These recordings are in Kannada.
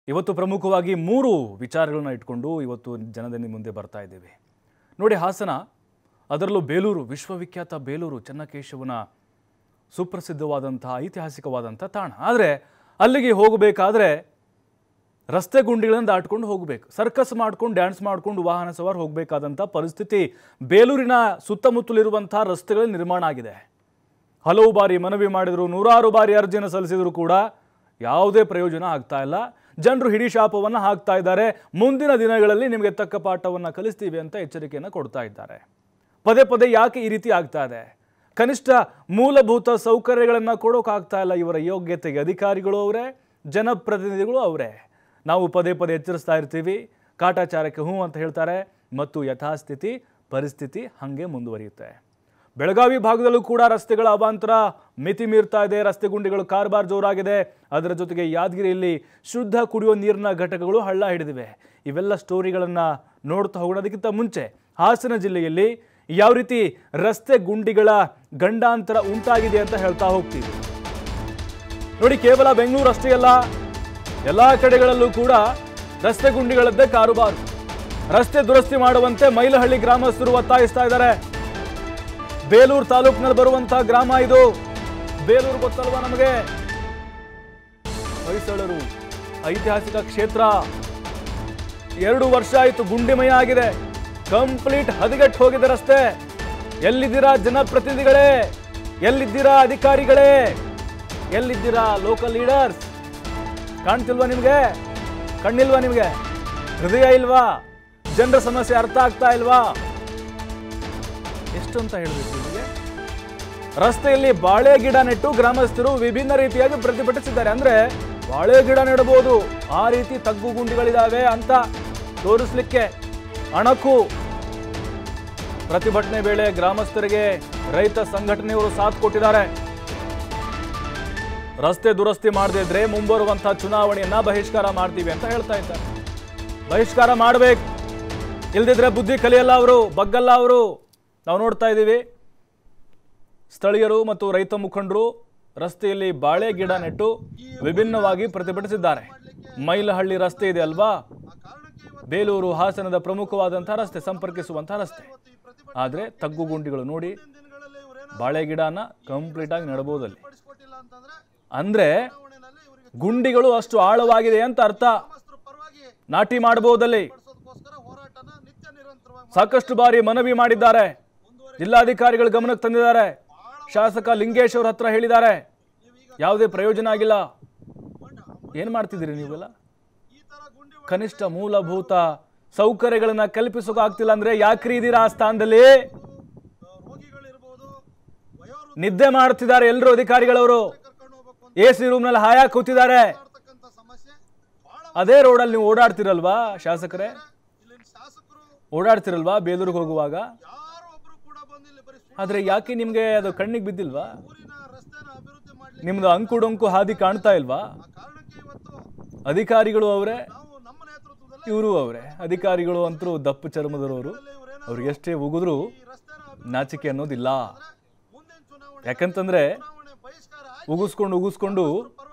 ಇವತ್ತು ಪ್ರಮುಖವಾಗಿ ಮೂರು ವಿಚಾರಗಳನ್ನ ಇಟ್ಕೊಂಡು ಇವತ್ತು ಜನದನಿ ಮುಂದೆ ಬರ್ತಾ ಇದ್ದೇವೆ ನೋಡಿ ಹಾಸನ ಅದರಲ್ಲೂ ಬೇಲೂರು ವಿಶ್ವವಿಖ್ಯಾತ ಬೇಲೂರು ಚೆನ್ನಕೇಶವನ ಸುಪ್ರಸಿದ್ಧವಾದಂತಹ ಐತಿಹಾಸಿಕವಾದಂಥ ತಾಣ ಆದರೆ ಅಲ್ಲಿಗೆ ಹೋಗಬೇಕಾದ್ರೆ ರಸ್ತೆ ಗುಂಡಿಗಳನ್ನು ದಾಟ್ಕೊಂಡು ಹೋಗಬೇಕು ಸರ್ಕಸ್ ಮಾಡ್ಕೊಂಡು ಡ್ಯಾನ್ಸ್ ಮಾಡ್ಕೊಂಡು ವಾಹನ ಸವಾರ ಹೋಗಬೇಕಾದಂಥ ಪರಿಸ್ಥಿತಿ ಬೇಲೂರಿನ ಸುತ್ತಮುತ್ತಲಿರುವಂಥ ರಸ್ತೆಗಳ ನಿರ್ಮಾಣ ಆಗಿದೆ ಹಲವು ಬಾರಿ ಮನವಿ ಮಾಡಿದ್ರು ನೂರಾರು ಬಾರಿ ಅರ್ಜಿಯನ್ನು ಸಲ್ಲಿಸಿದ್ರು ಕೂಡ ಯಾವುದೇ ಪ್ರಯೋಜನ ಆಗ್ತಾ ಇಲ್ಲ ಜನರು ಹಿಡಿ ಶಾಪವನ್ನು ಹಾಕ್ತಾ ಇದ್ದಾರೆ ಮುಂದಿನ ದಿನಗಳಲ್ಲಿ ನಿಮಗೆ ತಕ್ಕ ಪಾಠವನ್ನು ಕಲಿಸ್ತೀವಿ ಅಂತ ಎಚ್ಚರಿಕೆಯನ್ನು ಕೊಡ್ತಾ ಇದ್ದಾರೆ ಪದೇ ಪದೇ ಯಾಕೆ ಈ ರೀತಿ ಆಗ್ತಾ ಇದೆ ಕನಿಷ್ಠ ಮೂಲಭೂತ ಸೌಕರ್ಯಗಳನ್ನು ಕೊಡೋಕ್ಕಾಗ್ತಾ ಇಲ್ಲ ಇವರ ಯೋಗ್ಯತೆಗೆ ಅಧಿಕಾರಿಗಳು ಅವರೇ ಜನಪ್ರತಿನಿಧಿಗಳು ಅವರೇ ನಾವು ಪದೇ ಪದೇ ಎಚ್ಚರಿಸ್ತಾ ಇರ್ತೀವಿ ಕಾಟಾಚಾರಕ್ಕೆ ಹ್ಞೂ ಅಂತ ಹೇಳ್ತಾರೆ ಮತ್ತು ಯಥಾಸ್ಥಿತಿ ಪರಿಸ್ಥಿತಿ ಹಾಗೆ ಮುಂದುವರಿಯುತ್ತೆ ಬೆಳಗಾವಿ ಭಾಗದಲ್ಲೂ ಕೂಡ ರಸ್ತೆಗಳ ಅವಾಂತರ ಮಿತಿ ಮೀರ್ತಾ ಇದೆ ರಸ್ತೆ ಗುಂಡಿಗಳು ಕಾರ್ಬಾರ್ ಜೋರಾಗಿದೆ ಅದರ ಜೊತೆಗೆ ಯಾದಗಿರಿಯಲ್ಲಿ ಶುದ್ಧ ಕುಡಿಯುವ ನೀರಿನ ಘಟಕಗಳು ಹಳ್ಳ ಹಿಡಿದಿವೆ ಇವೆಲ್ಲ ಸ್ಟೋರಿಗಳನ್ನು ನೋಡ್ತಾ ಹೋಗೋಣದಕ್ಕಿಂತ ಮುಂಚೆ ಹಾಸನ ಜಿಲ್ಲೆಯಲ್ಲಿ ಯಾವ ರೀತಿ ರಸ್ತೆ ಗುಂಡಿಗಳ ಗಂಡಾಂತರ ಉಂಟಾಗಿದೆ ಅಂತ ಹೇಳ್ತಾ ಹೋಗ್ತೀವಿ ನೋಡಿ ಕೇವಲ ಬೆಂಗಳೂರು ಅಷ್ಟೇ ಅಲ್ಲ ಎಲ್ಲ ಕಡೆಗಳಲ್ಲೂ ಕೂಡ ರಸ್ತೆ ಗುಂಡಿಗಳದ್ದೇ ಕಾರುಬಾರು ರಸ್ತೆ ದುರಸ್ತಿ ಮಾಡುವಂತೆ ಮೈಲಹಳ್ಳಿ ಗ್ರಾಮಸ್ಥರು ಒತ್ತಾಯಿಸ್ತಾ ಇದ್ದಾರೆ ಬೇಲೂರು ತಾಲೂಕಿನಲ್ಲಿ ಬರುವಂತಹ ಗ್ರಾಮ ಇದು ಬೇಲೂರು ಗೊತ್ತಲ್ವಾ ನಮಗೆ ಹೊಯ್ಸಳರು ಐತಿಹಾಸಿಕ ಕ್ಷೇತ್ರ ಎರಡು ವರ್ಷ ಆಯಿತು ಗುಂಡಿಮಯ ಆಗಿದೆ ಕಂಪ್ಲೀಟ್ ಹದಗೆಟ್ಟು ಹೋಗಿದೆ ರಸ್ತೆ ಎಲ್ಲಿದ್ದೀರಾ ಜನಪ್ರತಿನಿಧಿಗಳೇ ಎಲ್ಲಿದ್ದೀರಾ ಅಧಿಕಾರಿಗಳೇ ಎಲ್ಲಿದ್ದೀರಾ ಲೋಕಲ್ ಲೀಡರ್ಸ್ ಕಾಣ್ತಿಲ್ವಾ ನಿಮಗೆ ಕಣ್ಣಿಲ್ವಾ ನಿಮಗೆ ಹೃದಯ ಇಲ್ವಾ ಜನರ ಸಮಸ್ಯೆ ಅರ್ಥ ಆಗ್ತಾ ಇಲ್ವಾ ಎಷ್ಟು ಅಂತ ಹೇಳಬೇಕು ನಿಮಗೆ ರಸ್ತೆಯಲ್ಲಿ ಬಾಳೆ ಗಿಡ ನೆಟ್ಟು ಗ್ರಾಮಸ್ಥರು ವಿಭಿನ್ನ ರೀತಿಯಾಗಿ ಪ್ರತಿಭಟಿಸಿದ್ದಾರೆ ಅಂದ್ರೆ ಬಾಳೆ ಗಿಡ ನೆಡಬಹುದು ಆ ರೀತಿ ತಗ್ಗು ಗುಂಡಿಗಳಿದಾವೆ ಅಂತ ತೋರಿಸ್ಲಿಕ್ಕೆ ಅಣಕು ಪ್ರತಿಭಟನೆ ವೇಳೆ ಗ್ರಾಮಸ್ಥರಿಗೆ ರೈತ ಸಂಘಟನೆಯವರು ಸಾಥ್ ಕೊಟ್ಟಿದ್ದಾರೆ ರಸ್ತೆ ದುರಸ್ತಿ ಮಾಡದೇ ಇದ್ರೆ ಮುಂಬರುವಂತಹ ಚುನಾವಣೆಯನ್ನ ಬಹಿಷ್ಕಾರ ಮಾಡ್ತೀವಿ ಅಂತ ಹೇಳ್ತಾ ಇದ್ದಾರೆ ಬಹಿಷ್ಕಾರ ಮಾಡಬೇಕು ಇಲ್ದಿದ್ರೆ ಬುದ್ಧಿ ಕಲಿಯಲ್ಲ ಅವರು ಬಗ್ಗಲ್ಲ ಅವರು ನಾವು ನೋಡ್ತಾ ಇದ್ದೀವಿ ಸ್ಥಳೀಯರು ಮತ್ತು ರೈತ ಮುಖಂಡರು ರಸ್ತೆಯಲ್ಲಿ ಬಾಳೆ ಗಿಡ ನೆಟ್ಟು ವಿಭಿನ್ನವಾಗಿ ಪ್ರತಿಭಟಿಸಿದ್ದಾರೆ ಮೈಲಹಳ್ಳಿ ರಸ್ತೆ ಇದೆ ಅಲ್ವಾ ಬೇಲೂರು ಹಾಸನದ ಪ್ರಮುಖವಾದಂತಹ ರಸ್ತೆ ಸಂಪರ್ಕಿಸುವಂತಹ ರಸ್ತೆ ಆದರೆ ತಗ್ಗು ಗುಂಡಿಗಳು ನೋಡಿ ಬಾಳೆ ಗಿಡನ ಕಂಪ್ಲೀಟ್ ಆಗಿ ನೆಡಬಹುದಲ್ಲಿ ಅಂದ್ರೆ ಗುಂಡಿಗಳು ಅಷ್ಟು ಆಳವಾಗಿದೆ ಅಂತ ಅರ್ಥ ನಾಟಿ ಮಾಡಬಹುದಲ್ಲಿ ಸಾಕಷ್ಟು ಬಾರಿ ಮನವಿ ಮಾಡಿದ್ದಾರೆ ಜಿಲ್ಲಾಧಿಕಾರಿಗಳು ಗಮನಕ್ಕೆ ತಂದಿದ್ದಾರೆ ಶಾಸಕ ಲಿಂಗೇಶ್ ಅವ್ರ ಹತ್ರ ಹೇಳಿದ್ದಾರೆ ಯಾವುದೇ ಪ್ರಯೋಜನ ಆಗಿಲ್ಲ ಏನ್ ಮಾಡ್ತಿದ್ದೀರಿ ನೀವೆಲ್ಲ ಕನಿಷ್ಠ ಮೂಲಭೂತ ಸೌಕರ್ಯಗಳನ್ನ ಕಲ್ಪಿಸೋಕಾಗ್ತಿಲ್ಲ ಅಂದ್ರೆ ಯಾಕ್ರಿ ಇದೀರಾ ಆ ಸ್ಥಾನದಲ್ಲಿ ನಿದ್ದೆ ಮಾಡ್ತಿದ್ದಾರೆ ಎಲ್ಲರೂ ಅಧಿಕಾರಿಗಳವರು ಎ ಸಿ ರೂಮ್ನಲ್ಲಿ ಹಾಯಾಗಿ ಕೂತಿದ್ದಾರೆ ಅದೇ ರೋಡಲ್ಲಿ ನೀವು ಓಡಾಡ್ತಿರಲ್ವಾ ಶಾಸಕರೇ ಓಡಾಡ್ತಿರಲ್ವಾ ಬೇಲೂರಿಗೆ ಹೋಗುವಾಗ ಆದ್ರೆ ಯಾಕೆ ನಿಮ್ಗೆ ಅದು ಕಣ್ಣಿಗೆ ಬಿದ್ದಿಲ್ವಾ ನಿಮ್ದು ಅಂಕು ಡೊಂಕು ಹಾದಿ ಕಾಣ್ತಾ ಇಲ್ವಾ ಅಧಿಕಾರಿಗಳು ಅವರೇ ಇವರು ಅವರೇ ಅಧಿಕಾರಿಗಳು ಅಂತರೂ ದಪ್ಪು ಚರ್ಮದವರು ಅವ್ರಿಗೆ ಎಷ್ಟೇ ಉಗಿದ್ರು ನಾಚಿಕೆ ಅನ್ನೋದಿಲ್ಲ ಯಾಕಂತಂದ್ರೆ ಉಗಿಸ್ಕೊಂಡು ಉಗಿಸ್ಕೊಂಡು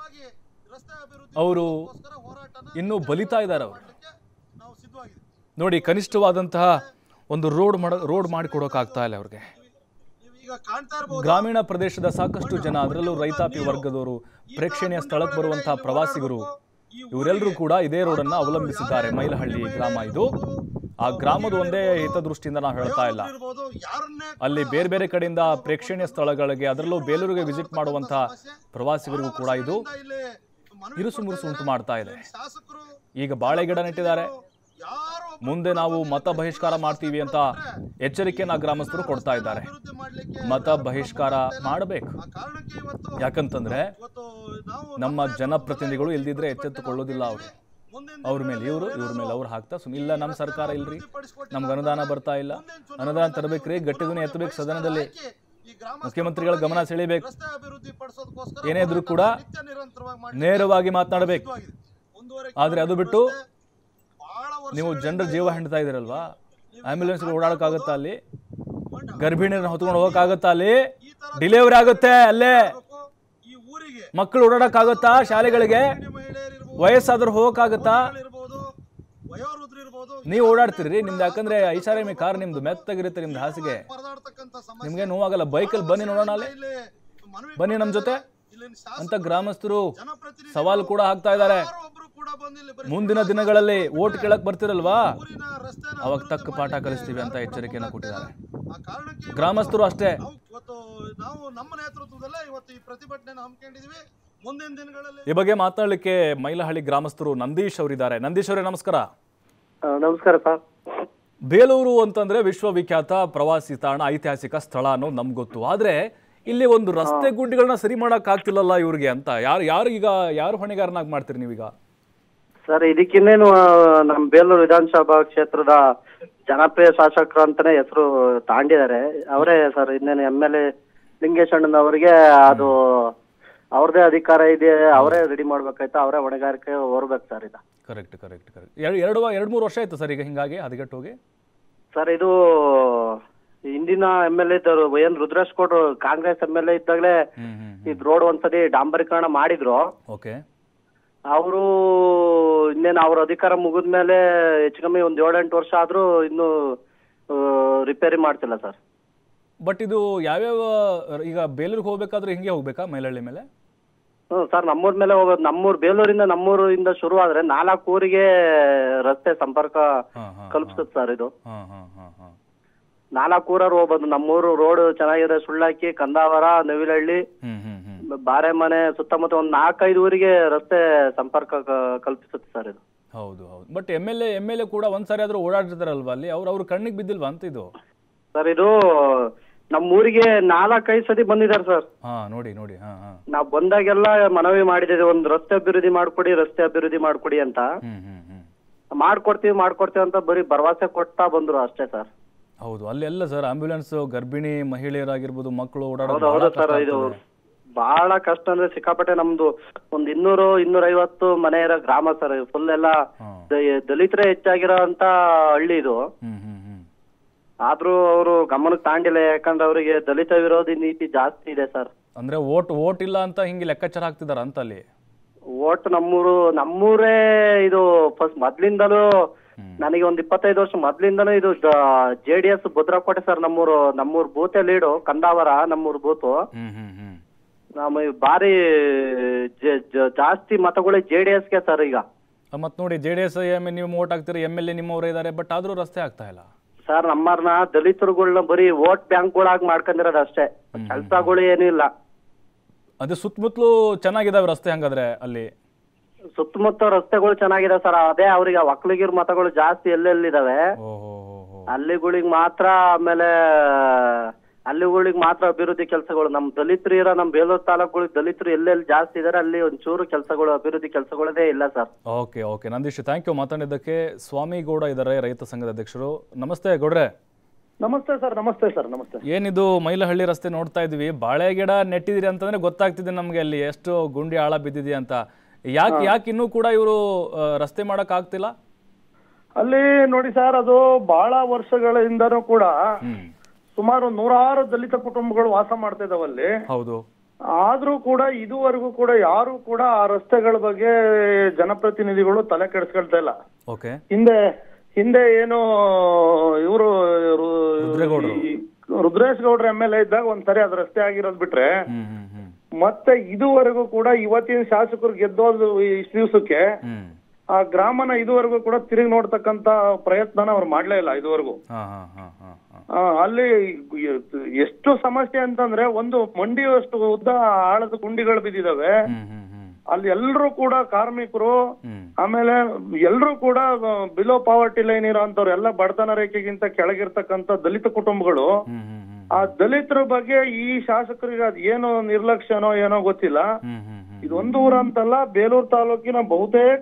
ಅವರು ಇನ್ನೂ ಬಲಿತಾ ಇದ್ದಾರೆ ಅವರು ನೋಡಿ ಕನಿಷ್ಠವಾದಂತಹ ಒಂದು ರೋಡ್ ಮಾಡ ರೋಡ್ ಮಾಡಿಕೊಡೋಕ್ಕಾಗ್ತಾ ಇಲ್ಲ ಅವ್ರಿಗೆ ಈಗ ಕಾಣ್ತಾ ಇರ್ಬೋದು ಗ್ರಾಮೀಣ ಪ್ರದೇಶದ ಸಾಕಷ್ಟು ಜನ ಅದರಲ್ಲೂ ರೈತಾಪಿ ವರ್ಗದವರು ಪ್ರೇಕ್ಷಣೀಯ ಸ್ಥಳಕ್ಕೆ ಬರುವಂತಹ ಪ್ರವಾಸಿಗರು ಇವರೆಲ್ಲರೂ ಕೂಡ ಇದೇ ರೋಡನ್ನ ಅವಲಂಬಿಸಿದ್ದಾರೆ ಮೈಲಹಳ್ಳಿ ಗ್ರಾಮ ಇದು ಆ ಗ್ರಾಮದ ಒಂದೇ ಹಿತದೃಷ್ಟಿಯಿಂದ ನಾವು ಹೇಳ್ತಾ ಇಲ್ಲ ಇರ್ಬೋದು ಯಾರನ್ನೇ ಅಲ್ಲಿ ಬೇರೆ ಬೇರೆ ಕಡೆಯಿಂದ ಪ್ರೇಕ್ಷಣೀಯ ಸ್ಥಳಗಳಿಗೆ ಅದರಲ್ಲೂ ಬೇಲೂರಿಗೆ ವಿಸಿಟ್ ಮಾಡುವಂತಹ ಪ್ರವಾಸಿಗರಿಗೂ ಕೂಡ ಇದು ಇಲ್ಲಿ ಮನವಿ ಇರುಸು ಮುರುಸು ಉಂಟು ಮಾಡ್ತಾ ಇದೆ ಶಾಸಕರು ಈಗ ಬಾಳೆ ಗಿಡ ನೆಟ್ಟಿದ್ದಾರೆ ಯಾರು ಒಬ್ರು ಮುಂದೆ ನಾವು ಮತ ಬಹಿಷ್ಕಾರ ಮಾಡ್ತೀವಿ ಅಂತ ಎಚ್ಚರಿಕೆಯನ್ನ ಗ್ರಾಮಸ್ಥರು ಕೊಡ್ತಾ ಇದ್ದಾರೆ ಅಭಿವೃದ್ಧಿ ಮಾಡ್ಲಿಕ್ಕೆ ಮತ ಬಹಿಷ್ಕಾರ ಮಾಡಬೇಕು ಆ ಕಾರಣಕ್ಕೆ ಇವತ್ತು ಯಾಕಂತಂದ್ರೆ ಇವತ್ತು ನಾವು ನಮ್ಮ ಜನಪ್ರತಿನಿಧಿಗಳು ಇಲ್ದಿದ್ರೆ ಎಚ್ಚೆತ್ತುಕೊಳ್ಳೋದಿಲ್ಲ ಅವರು ಮುಂದಿನ ಅವ್ರ ಮೇಲೆ ಇವರು ಇವ್ರ ಮೇಲೆ ಅವ್ರು ಹಾಕ್ತಾ ಸುಮ್ ಇಲ್ಲ ನಮ್ಮ ಸರ್ಕಾರ ಇಲ್ರಿ ನಮ್ಗೆ ಅನುದಾನ ಬರ್ತಾ ಇಲ್ಲ ಅನುದಾನ ತರಬೇಕ್ರಿ ಗಟ್ಟಿದನ್ನ ಎತ್ತಬೇಕು ಸದನದಲ್ಲಿ ಈ ಗ್ರಾಮ ಮುಖ್ಯಮಂತ್ರಿಗಳ ಗಮನ ಸೆಳಿಬೇಕು ರಸ್ತೆ ಅಭಿವೃದ್ಧಿ ಪಡಿಸೋದಕ್ಕೋಸ್ಕರ ಏನೇ ಇದ್ರೂ ಕೂಡ ನಿತ್ಯ ನಿರಂತರವಾಗಿ ಮಾಡಿ ನೇರವಾಗಿ ಮಾತನಾಡಬೇಕು ಮುಂದುವರೆ ಆದ್ರೆ ಅದು ಬಿಟ್ಟು ಬಹಳ ವರ್ಷ ನೀವು ಜನರ ಜೀವ ಹಿಂಡ್ತಾ ಇದ್ದೀರಲ್ವಾ ಆಂಬ್ಯುಲೆನ್ಸ್ ಓಡಾಡಕ್ಕಾಗತ್ತಾ ಅಲ್ಲಿ ಗರ್ಭಿಣಿಯರನ್ನ ಹೊತ್ಕೊಂಡು ಹೋಗಕ್ಕಾಗತ್ತಾ ಅಲ್ಲಿ ಡಿಲಿವರಿ ಆಗುತ್ತೆ ಅಲ್ಲೇ ಈ ಊರಿಗೆ ಮಕ್ಕಳು ಓಡಾಡಕ್ಕಾಗತ್ತಾ ಶಾಲೆಗಳಿಗೆ ಗರ್ಭಿಣಿ ಮಹಿಳೆಯರಿರ್ಬೋದು ವಯಸ್ಸಾದ್ರೂ ಹೋಗಕ್ಕಾಗತ್ತಾ ಇರ್ಬೋದು ವಯೋವೃದ್ಧರು ಇರ್ಬೋದು ನೀವು ಓಡಾಡ್ತೀರಿ ನಿಮ್ದು ಯಾಕಂದ್ರೆ ಐಷಾರಾಮಿ ಕಾರ್ ನಿಮ್ದು ಮೆತ್ತಗಿರುತ್ತೆ ನಿಮ್ದು ಹಾಸಿಗೆ ಪರದಾಡ್ತಕ್ಕಂಥ ಸಮಸ್ಯೆ ನಿಮ್ಗೆ ನೋವಾಗಲ್ಲ ಬೈಕಲ್ಲಿ ಬನ್ನಿ ನೋಡೋಣ ಅಲ್ಲಿ ಇಲ್ಲಿ ಮನವಿ ಬನ್ನಿ ನಮ್ಮ ಜೊತೆ ಇಲ್ಲಿನ ಅಂತ ಶಾಸಕರು ಗ್ರಾಮಸ್ಥರು ಜನಪ್ರತಿನಿಧಿ ಸವಾಲು ಕೂಡ ಹಾಕ್ತಾ ಇದ್ದಾರೆ ಯಾರೋ ಒಬ್ರು ಕೂಡ ಬಂದು ಇಲ್ಲಿ ಬರೀ ಮುಂದಿನ ದಿನಗಳಲ್ಲಿ ಓಟ್ ಕೇಳಕ್ ಬರ್ತಿರಲ್ವಾ ಊರಿನ ರಸ್ತೆನ ಅವಾಗ ಅಭಿವೃದ್ಧಿ ತಕ್ಕ ಪಾಠ ಮಾಡ್ಲಿಕ್ಕೆ ಕಲಿಸ್ತೀವಿ ಅಂತ ಯಾರು ಕೂಡ ಎಚ್ಚರಿಕೆಯನ್ನು ಮುಂದಾಗ್ತಾ ಕೊಟ್ಟಿದ್ದಾರೆ ಇಲ್ಲ. ಆ ಕಾರಣಕ್ಕೆ ಗ್ರಾಮಸ್ಥರು ಅಷ್ಟೇ ನಾವು ಇವತ್ತು ನಾವು ನಮ್ಮ ನೇತೃತ್ವದಲ್ಲೇ ಇವತ್ತು ಈ ಪ್ರತಿಭಟನೆಯನ್ನು ಹಮ್ಮಿಕೊಂಡಿದೀವಿ ಮುಂದಿನ ದಿನಗಳಲ್ಲಿ ಈ ಬಗ್ಗೆ ಮಾತನಾಡಲಿಕ್ಕೆ ಮೈಲಹಳ್ಳಿ ಗ್ರಾಮಸ್ಥರು ನಂದೀಶ್ ಅವರಿದ್ದಾರೆ ನಂದೀಶ್ ಅವರೇ ನಮಸ್ಕಾರ ಆ, ನಮಸ್ಕಾರ ಸರ್ ಬೇಲೂರು ಅಂತಂದ್ರೆ ವಿಶ್ವವಿಖ್ಯಾತ ಪ್ರವಾಸಿ ತಾಣ ಐತಿಹಾಸಿಕ ಸ್ಥಳ ಅನ್ನೋದು ನಮ್ಗೆ ಗೊತ್ತು ಆದ್ರೆ ಇಲ್ಲಿ ಒಂದು ರಸ್ತೆ ಗುಂಡಿಗಳನ್ನ ಸರಿ ಮಾಡಕ್ ಆಗ್ತಿಲ್ಲಲ್ಲ ಇವ್ರಿಗೆ ಅಂತ ಯಾರು ಯಾರು ಈಗ ಯಾರು ಹೊಣೆಗಾರನಾಗಿ ಮಾಡ್ತೀರಿ ನೀವೀಗ ಸರ್ ಇದಕ್ಕಿನ್ನೇನು ಆ, ನಮ್ಮ ಬೇಲೂರು ವಿಧಾನಸಭಾ ಕ್ಷೇತ್ರದ ಜನಪ್ರಿಯ ಶಾಸಕರು ಅಂತಾನೆ ಹೆಸರು ತಾಂಡಿದ್ದಾರೆ ಅವರೇ ಸರ್ ಇನ್ನೇನು ಎಮ್ ಎಲ್ ಎ ಲಿಂಗೇಶ್ ಅಣ್ಣನವರಿಗೆ ಅದು ಅವ್ರದೇ ಅಧಿಕಾರ ಇದೆ ಅವರೇ ರೆಡಿ ಮಾಡ್ಬೇಕಾಯ್ತು ಅವರೇ ಹೊಣೆಗಾರಿಕೆ ಹೊರ್ಬೇಕು ಸರ್ ಇದು ಕರೆಕ್ಟ್ ಕರೆಕ್ಟ್ ಕರೆಕ್ಟ್ ಎರಡು ಎರಡು ಎರಡು ಮೂರು ವರ್ಷ ಆಯ್ತು ಸರ್ ಈಗ ಹಿಂಗಾಗಿ ಹದಗೆಟ್ಟು ಹೋಗಿ ಸರ್ ಇದು ಹಿಂದಿನ ಎಮ್ ಎಲ್ ಎ ಇದ್ದವರು ಎನ್ ರುದ್ರೇಶ್ ಗೌಡ್ರು ಕಾಂಗ್ರೆಸ್ ಎಮ್ ಎಲ್ ಎ ಇದ್ದಾಗಲೇ ಹ್ಮ್ ಹ್ಮ್ ಇದು ರೋಡ್ ಒಂದ್ಸತಿ ಡಾಂಬರೀಕರಣ ಮಾಡಿದ್ರು ಓಕೆ ಅವರು ಇನ್ನೇನು ಅವ್ರ ಅಧಿಕಾರ ಮುಗಿದ್ಮೇಲೆ ಹೆಚ್ಚು ಕಮ್ಮಿ ಒಂದ್ ಏಳೆಂಟು ವರ್ಷ ಆದ್ರೂ ಇನ್ನು ರಿಪೇರಿ ಮಾಡ್ತಿಲ್ಲ ಸರ್ ಬಟ್ ಇದು ಯಾವ್ಯಾವ ಈಗ ಬೇಲೂರಿಗೆ ಹೋಗ್ಬೇಕಾದ್ರೆ ಹಿಂಗೆ ಹೋಗ್ಬೇಕಾ ಮೈಲಹಳ್ಳಿ ಮೇಲೆ ಹ್ಮ್ ಸರ್ ನಮ್ಮೂರ್ ಮೇಲೆ ಹೋಗೋದು ನಮ್ಮೂರ್ ಬೇಲೂರಿಂದ ನಮ್ಮೂರಿಂದ ಶುರು ಆದ್ರೆ ನಾಲ್ಕು ಊರಿಗೆ ರಸ್ತೆ ಸಂಪರ್ಕ ಹಾಂ ಹಾಂ ಕಲ್ಪಿಸುತ್ತೆ ಸರ್ ಇದು ಹಾಂ ಹಾಂ ಹಾಂ ಹಾಂ ನಾಲ್ಕು ಊರವ್ರು ಹೋಗ್ಬೋದು ನಮ್ಮೂರು ರೋಡ್ ಚೆನ್ನಾಗಿದೆ ಸುಳ್ಳಾಕಿ ಕಂದಾವರ ನವಿಲಹಳ್ಳಿ ಹ್ಮ್ ಹ್ಮ್ ಹ್ಮ್ ಬಾರೆಮನೆ ಸುತ್ತಮುತ್ತ ಒಂದ್ ನಾಲ್ಕೈದು ಊರಿಗೆ ರಸ್ತೆ ಸಂಪರ್ಕ ಕ- ಕಲ್ಪಿಸುತ್ತೆ ಸರ್ ಇದು ಹೌದು ಹೌದು but M L A M L A ಕೂಡ ಒಂದ್ಸಾರಿ ಆದ್ರೂ ಓಡಾಡಿರ್ತಾರಲ್ವಾ ಅಲ್ಲಿ ಅವ್ರು ಅವ್ರ ಕಣ್ಣಿಗೆ ಬಿದ್ದಿಲ್ವಾ ಅಂತ ಇದು ಸರ್ ಇದು ನಮ್ಮ ಊರಿಗೆ ನಾಲ್ಕೈದು ಸತಿ ಬಂದಿದ್ದಾರೆ ಸರ್ ಹಾ ನೋಡಿ ನೋಡಿ ಹಾ ಹಾ ನಾವ್ ಬಂದಾಗೆಲ್ಲ ಮನವಿ ಮಾಡಿದ್ದೀವಿ ಒಂದ್ ರಸ್ತೆ ಅಭಿವೃದ್ಧಿ ಮಾಡ್ಕೊಡಿ ರಸ್ತೆ ಅಭಿವೃದ್ಧಿ ಮಾಡ್ಕೊಡಿ ಅಂತ ಹ್ಮ್ ಹ್ಮ್ ಹ್ಮ್ ಮಾಡ್ಕೊಡ್ತೀವಿ ಮಾಡ್ಕೊಡ್ತೀವಿ ಅಂತ ಬರೀ ಭರವಸೆ ಕೊಡ್ತಾ ಬಂದ್ರು ಅಷ್ಟೇ ಸರ್ ಹೌದು ಅಲ್ಲಿ ಎಲ್ಲ ಸರ್ ಆಂಬ್ಯುಲೆನ್ಸ್ ಗರ್ಭಿಣಿ ಮಹಿಳೆಯರಾಗಿರ್ಬೋದು ಮಕ್ಕಳು ಓಡಾಡೋದು ಹೌದು ಬಹಳ ಹೌದು ಕಷ್ಟ ಸರ್ ಇದು ಆಗ್ತದೆ. ಬಹಳ ಕಷ್ಟ ಅಂದ್ರೆ ಸಿಕ್ಕಾಪಟ್ಟೆ ನಮ್ದು ಒಂದ್ ಇನ್ನೂರು ಇನ್ನೂರ ಐವತ್ತು ಮನೆ ಇರೋ ಗ್ರಾಮ ಸರ್ ಫುಲ್ ಎಲ್ಲ ಹಾ. ದ- ದಲಿತರೇ ಹೆಚ್ಚಾಗಿರೋ ಅಂತ ಹಳ್ಳಿ ಇದು ಹ್ಮ್ ಹ್ಮ್ ಹ್ಮ್ ಆದ್ರೂ ಅವರು ಗಮನಕ್ಕೆ ತಾಂಡಿಲ್ಲ ಯಾಕಂದ್ರೆ ಅವರಿಗೆ ದಲಿತ ವಿರೋಧಿ ನೀತಿ ಜಾಸ್ತಿ ಇದೆ ಸರ್ ಅಂದ್ರೆ ಓಟ್ ಓಟ್ ಇಲ್ಲ ಅಂತ ಹಿಂಗೆ ಲೆಕ್ಕಾಚಾರ ಹಾಕ್ತಿದಾರ ಅಂತ ಅಲ್ಲಿ ಓಟ್ ನಮ್ಮೂರು ನಮ್ಮೂರೇ ಇದು ಫಸ್ಟ್ ಮೊದ್ಲಿಂದಲೂ ಹ್ಮ್. ನನಗೆ ಒಂದ್ ಇಪ್ಪತ್ತೈದು ವರ್ಷ ಮೊದ್ಲಿಂದಲೂ ಇದು ಜೆ ಡಿ ಎಸ್ ಭದ್ರಕೋಟೆ ಸರ್ ನಮ್ಮೂರು ನಮ್ಮೂರ್ ಬೂತೆ ಲೀಡು ಕಂದಾವರ ನಮ್ಮೂರ್ ಬೂತು ಹ್ಮ್ ಹ್ಮ್ ಹ್ಮ್ ನಮ್ಮ ಈ ಬಾರಿ ಜ- ಜ- ಜಾಸ್ತಿ ಮತಗಳು ಜೆ ಡಿ ಎಸ್ಗೆ ಸರ್ ಈಗ ಮತ್ ನೋಡಿ ಜೆ ಡಿ ಎಸ್ ಎಮ್ ನೀವು ಓಟ್ ಹಾಕ್ತೀರಿ ಎಮ್ ಎಲ್ ಎ ನಿಮ್ಮವರೇ ಇದ್ದಾರೆ ಬಟ್ ಆದ್ರೂ ರಸ್ತೆ ಆಗ್ತಾ ಇಲ್ಲ ಸರ್ ನಮ್ಮರ್ನ ದಲಿತರುಗಳ್ನ ಬರೀ ವೋಟ್ ಬ್ಯಾಂಕ್ಗಳಾಗಿ ಮಾಡ್ಕೊಂಡಿರೋದು ಅಷ್ಟೇ ಕೆಲ್ಸಗಳು ಏನೂ ಇಲ್ಲ ಅದೇ ಸುತ್ತಮುತ್ತಲು ಚೆನ್ನಾಗಿದಾವೆ ರಸ್ತೆ ಹಂಗಾದ್ರೆ ಅಲ್ಲಿ ಸುತ್ತಮುತ್ತ ರಸ್ತೆಗಳು ಚೆನ್ನಾಗಿದೆ ಸರ್ ಅದೇ ಅವ್ರಿಗೆ ಒಕ್ಕಲಿಗರ ಮತಗಳು ಜಾಸ್ತಿ ಎಲ್ಲೆಲ್ಲಿದಾವೆ ಓಹೋ ಹೋ ಹೋ ಅಲ್ಲಿಗಳಿಗೆ ಮಾತ್ರ ಆಮೇಲೆ ಅಲ್ಲಿಗಳಿಗೆ ಮಾತ್ರ ಅಭಿವೃದ್ಧಿ ಕೆಲಸಗಳು ನಮ್ ದಲಿತರು ಇರೋ ನಮ್ ಬೇಲೂರು ತಾಲೂಕುಗಳಿಗೆ ದಲಿತರು ಎಲ್ಲೆಲ್ಲಿ ಜಾಸ್ತಿ ಇದಾರೆ ಅಲ್ಲಿ ಒಂಚೂರು ಕೆಲಸಗಳು ಅಭಿವೃದ್ಧಿ ಕೆಲಸಗಳದೇ ಇಲ್ಲ sir okay okay Nandish thank you ಮಾತಾಡಿದ್ದಕ್ಕೆ ಸ್ವಾಮಿ ಗೌಡ ಇದ್ದಾರೆ ರೈತ ಸಂಘದ ಅಧ್ಯಕ್ಷರು ನಮಸ್ತೆ ಗೌಡ್ರೆ ನಮಸ್ತೆ ಸರ್ ನಮಸ್ತೆ ಸರ್ ನಮಸ್ತೆ ಏನಿದು ಮೈಲಹಳ್ಳಿ ರಸ್ತೆ ನೋಡ್ತಾ ಇದ್ವಿ ಬಾಳೆ ಗಿಡ ನೆಟ್ಟಿದಿರಿ ಅಂತಂದ್ರೆ ಗೊತ್ತಾಗ್ತಿದೆ ನಮಗೆ ಅಲ್ಲಿ ಎಷ್ಟು ಗುಂಡಿ ಆಳ ಬಿದ್ದಿದೆ ಅಂತ ಯಾಕೆ ಯಾಕೆ ಇನ್ನೂ ಕೂಡ ಇವರು ರಸ್ತೆ ಮಾಡಕ್ ಆಗ್ತಿಲ್ಲ ಅಲ್ಲಿ ನೋಡಿ ಸರ್ ಅದು ಬಹಳ ವರ್ಷಗಳಿಂದನೂ ಕೂಡ ಹ್ಮ್ ಸುಮಾರು ನೂರಾರು ದಲಿತ ಕುಟುಂಬಗಳು ವಾಸ ಮಾಡ್ತಾ ಇದಾವಲ್ಲಿ ಹೌದು ಆದ್ರೂ ಕೂಡ ಇದುವರೆಗೂ ಕೂಡ ಯಾರು ಕೂಡ ಆ ರಸ್ತೆಗಳ ಬಗ್ಗೆ ಜನಪ್ರತಿನಿಧಿಗಳು ತಲೆ ಕೆಡಿಸ್ಕೊಳ್ತಾ ಇಲ್ಲ ಓಕೆ ಹಿಂದೆ ಹಿಂದೆ ಏನು ಇವರು ರುದ್ರೇಗೌಡ್ರು. ರುದ್ರೇಶ್ ಗೌಡ್ರ ಎಮ್ ಎಲ್ ಎ ಇದ್ದಾಗ ಒಂದ್ಸರಿ ಅದ್ ರಸ್ತೆ ಆಗಿರೋದ್ ಬಿಟ್ರೆ ಹ್ಮ್ ಹ್ಮ್ ಹ್ಮ್ ಮತ್ತೆ ಇದುವರೆಗೂ ಕೂಡ ಇವತ್ತಿನ ಶಾಸಕರು ಗೆದ್ದೋದು ಇಷ್ಟು ದಿವಸಕ್ಕೆ ಹ್ಮ್ ಆ ಗ್ರಾಮನ ಇದುವರೆಗೂ ಕೂಡ ತಿರುಗಿ ನೋಡ್ತಕ್ಕಂತ ಪ್ರಯತ್ನನ ಅವ್ರು ಮಾಡ್ಲೇ ಇಲ್ಲ ಇದುವರೆಗೂ ಹಾ ಹಾ ಹಾ ಹಾ ಹಾ ಆ, ಅಲ್ಲಿ ಎಷ್ಟು ಸಮಸ್ಯೆ ಅಂತಂದ್ರೆ ಒಂದು ಮಂಡಿಯಷ್ಟು ಉದ್ದ ಆಳದ ಗುಂಡಿಗಳು ಬಿದ್ದಿದಾವೆ ಹ್ಮ್ ಹ್ಮ್ ಹ್ಮ್ ಅಲ್ಲಿ ಎಲ್ರು ಕೂಡ ಕಾರ್ಮಿಕರು ಹ್ಮ್ ಆಮೇಲೆ ಎಲ್ರು ಕೂಡ ಬಿಲೋ ಪಾವರ್ಟಿ ಲೈನ್ ಇರೋಂಥವ್ರು ಎಲ್ಲ ಬಡತನ ರೇಖೆಗಿಂತ ಕೆಳಗಿರ್ತಕ್ಕಂಥ ದಲಿತ ಕುಟುಂಬಗಳು ಹ್ಮ್ ಹ್ಮ್ ಹ್ಮ್ ಆ ದಲಿತರ ಬಗ್ಗೆ ಈ ಶಾಸಕರಿಗೆ ಅದ್ ಏನು ನಿರ್ಲಕ್ಷ್ಯನೋ ಏನೋ ಗೊತ್ತಿಲ್ಲ ಹ್ಮ್ ಹ್ಮ್ ಹ್ಮ್ ಇದೊಂದು ಊರಂತಲ್ಲ ಬೇಲೂರು ತಾಲೂಕಿನ ಬಹುತೇಕ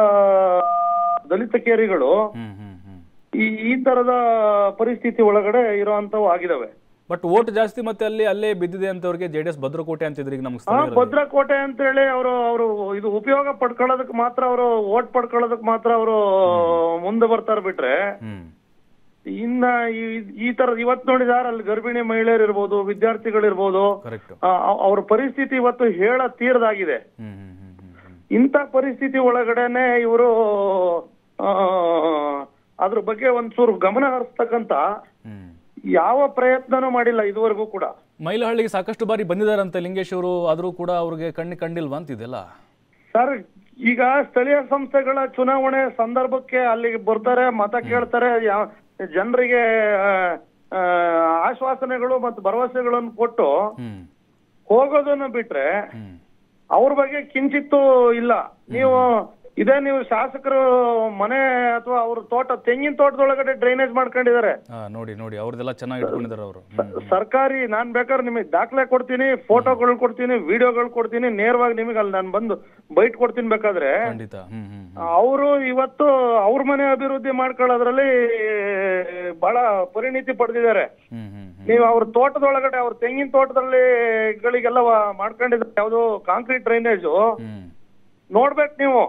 ದಲಿತ ಕೇರಿಗಳು ಹ್ಮ್ ಹ್ಮ್ ಹ್ಮ್ ಈ ಈ ತರದ ಪರಿಸ್ಥಿತಿ ಒಳಗಡೆ ಇರೋಂತವು ಆಗಿದಾವೆ ಬಟ್ ಓಟ್ ಜಾಸ್ತಿ ಮತ್ತೆ ಅಲ್ಲಿ ಅಲ್ಲೇ ಬಿದ್ದಿದೆ ಅಂತವ್ರಿಗೆ ಜೆ ಡಿ ಎಸ್ ಭದ್ರಕೋಟೆ ಅಂತಿದ್ರು ಈಗ ನಮ್ಗೆ ಆ ಸ್ಥಳೀಯರಲ್ಲಿ. ಭದ್ರಕೋಟೆ ಅಂತ ಹೇಳಿ ಅವರು ಅವರು ಇದು ಉಪಯೋಗ ಪಡ್ಕೊಳ್ಳೋದಕ್ ಮಾತ್ರ ಅವರು ಓಟ್ ಪಡ್ಕೊಳ್ಳೋದಕ್ ಮಾತ್ರ ಅವರು ಮುಂದೆ ಬರ್ತಾರ ಬಿಟ್ರೆ ಹ್ಮ್ ಇನ್ನ ಈ- ಈ ತರ ಇವತ್ ನೋಡಿದಾರ ಅಲ್ಲಿ ಗರ್ಭಿಣಿ ಮಹಿಳೆಯರು ಇರ್ಬೋದು ವಿದ್ಯಾರ್ಥಿಗಳಿರ್ಬೋದು ಕರೆಕ್ಟ್ ಆ, ಅವ್- ಅವ್ರ ಪರಿಸ್ಥಿತಿ ಇವತ್ತು ಹೇಳ ತೀರದಾಗಿದೆ ಹ್ಮ್ ಹ್ಮ್ ಹ್ಮ್ ಹ್ಮ್ ಹ್ಮ್ ಇಂಥ ಪರಿಸ್ಥಿತಿ ಒಳಗಡೆನೆ ಇವರು ಅದ್ರ ಬಗ್ಗೆ ಒಂಚೂರು ಗಮನ ಹರಿಸ್ತಕ್ಕಂತ ಹ್ಮ್ ಯಾವ ಪ್ರಯತ್ನನೂ ಮಾಡಿಲ್ಲ ಇದುವರೆಗೂ ಕೂಡ ಮೈಲಹಳ್ಳಿಗೆ ಸಾಕಷ್ಟು ಬಾರಿ ಬಂದಿದ್ದಾರಂತೆ ಲಿಂಗೇಶ್ ಅವರು ಆದರೂ ಕೂಡ ಅವ್ರಿಗೆ ಕಣ್ಣಿ ಕಂಡಿಲ್ವಾ ಅಂತಿದೆಲ್ಲ ಸರ್ ಈಗ ಸ್ಥಳೀಯ ಸಂಸ್ಥೆಗಳ ಚುನಾವಣೆ ಸಂದರ್ಭಕ್ಕೆ ಅಲ್ಲಿಗೆ ಬರ್ತಾರೆ ಮತ ಕೇಳ್ತಾರೆ ಯಾವ- ಜನರಿಗೆ ಆ, ಆ, ಆಶ್ವಾಸನೆಗಳು ಮತ್ತು ಭರವಸೆಗಳನ್ನು ಕೊಟ್ಟು ಹ್ಮ್ ಹೋಗೋದನ್ನ ಬಿಟ್ರೆ ಹ್ಮ್ ಅವ್ರ ಬಗ್ಗೆ ಕಿಂಚಿತ್ತು ಇಲ್ಲ ನೀವು ಇದೇ ನೀವು ಶಾಸಕರು ಮನೆ ಅಥವಾ ಅವ್ರ ತೋಟ ತೆಂಗಿನ ತೋಟದೊಳಗಡೆ ಡ್ರೈನೇಜ್ ಮಾಡ್ಕೊಂಡಿದ್ದಾರೆ ಹಾ ನೋಡಿ ನೋಡಿ ಅವ್ರದ್ದೆಲ್ಲ ಚೆನ್ನಾಗಿ ಇಟ್ಕೊಂಡಿದ್ದಾರೆ ಅವರು ಹ್ಮ್ ಸರ್ಕಾರಿ ನಾನ್ ಬೇಕಾದ್ರೆ ನಿಮಗೆ ದಾಖಲೆ ಕೊಡ್ತೀನಿ ಫೋಟೋಗಳು ಕೊಡ್ತೀನಿ ವಿಡಿಯೋಗಳು ಕೊಡ್ತೀನಿ ನೇರವಾಗಿ ನಿಮಗೆ ಅಲ್ಲಿ ನಾನು ಬಂದು ಬೈಟ್ ಕೊಡ್ತೀನಿ ಬೇಕಾದ್ರೆ ಖಂಡಿತ ಹ್ಮ್ ಹ್ಮ್ ಅವರು ಇವತ್ತು ಅವ್ರ ಮನೆ ಅಭಿವೃದ್ಧಿ ಮಾಡ್ಕೊಳ್ಳೋದ್ರಲ್ಲಿ ಬಹಳ ಪರಿಣಿತಿ ಪಡೆದಿದ್ದಾರೆ ಹ್ಮ್ ಹ್ಮ್ ಹ್ಮ್ ನೀವು ಅವ್ರ ತೋಟದೊಳಗಡೆ ಅವ್ರ ತೆಂಗಿನ ತೋಟದಲ್ಲಿ ಗಳಿಗೆಲ್ಲ ವ- ಮಾಡ್ಕೊಂಡಿದ್ದಾರೆ ಯಾವ್ದು ಕಾಂಕ್ರೀಟ್ ಡ್ರೈನೇಜು ಹ್ಮ್ ನೋಡ್ಬೇಕು ನೀವು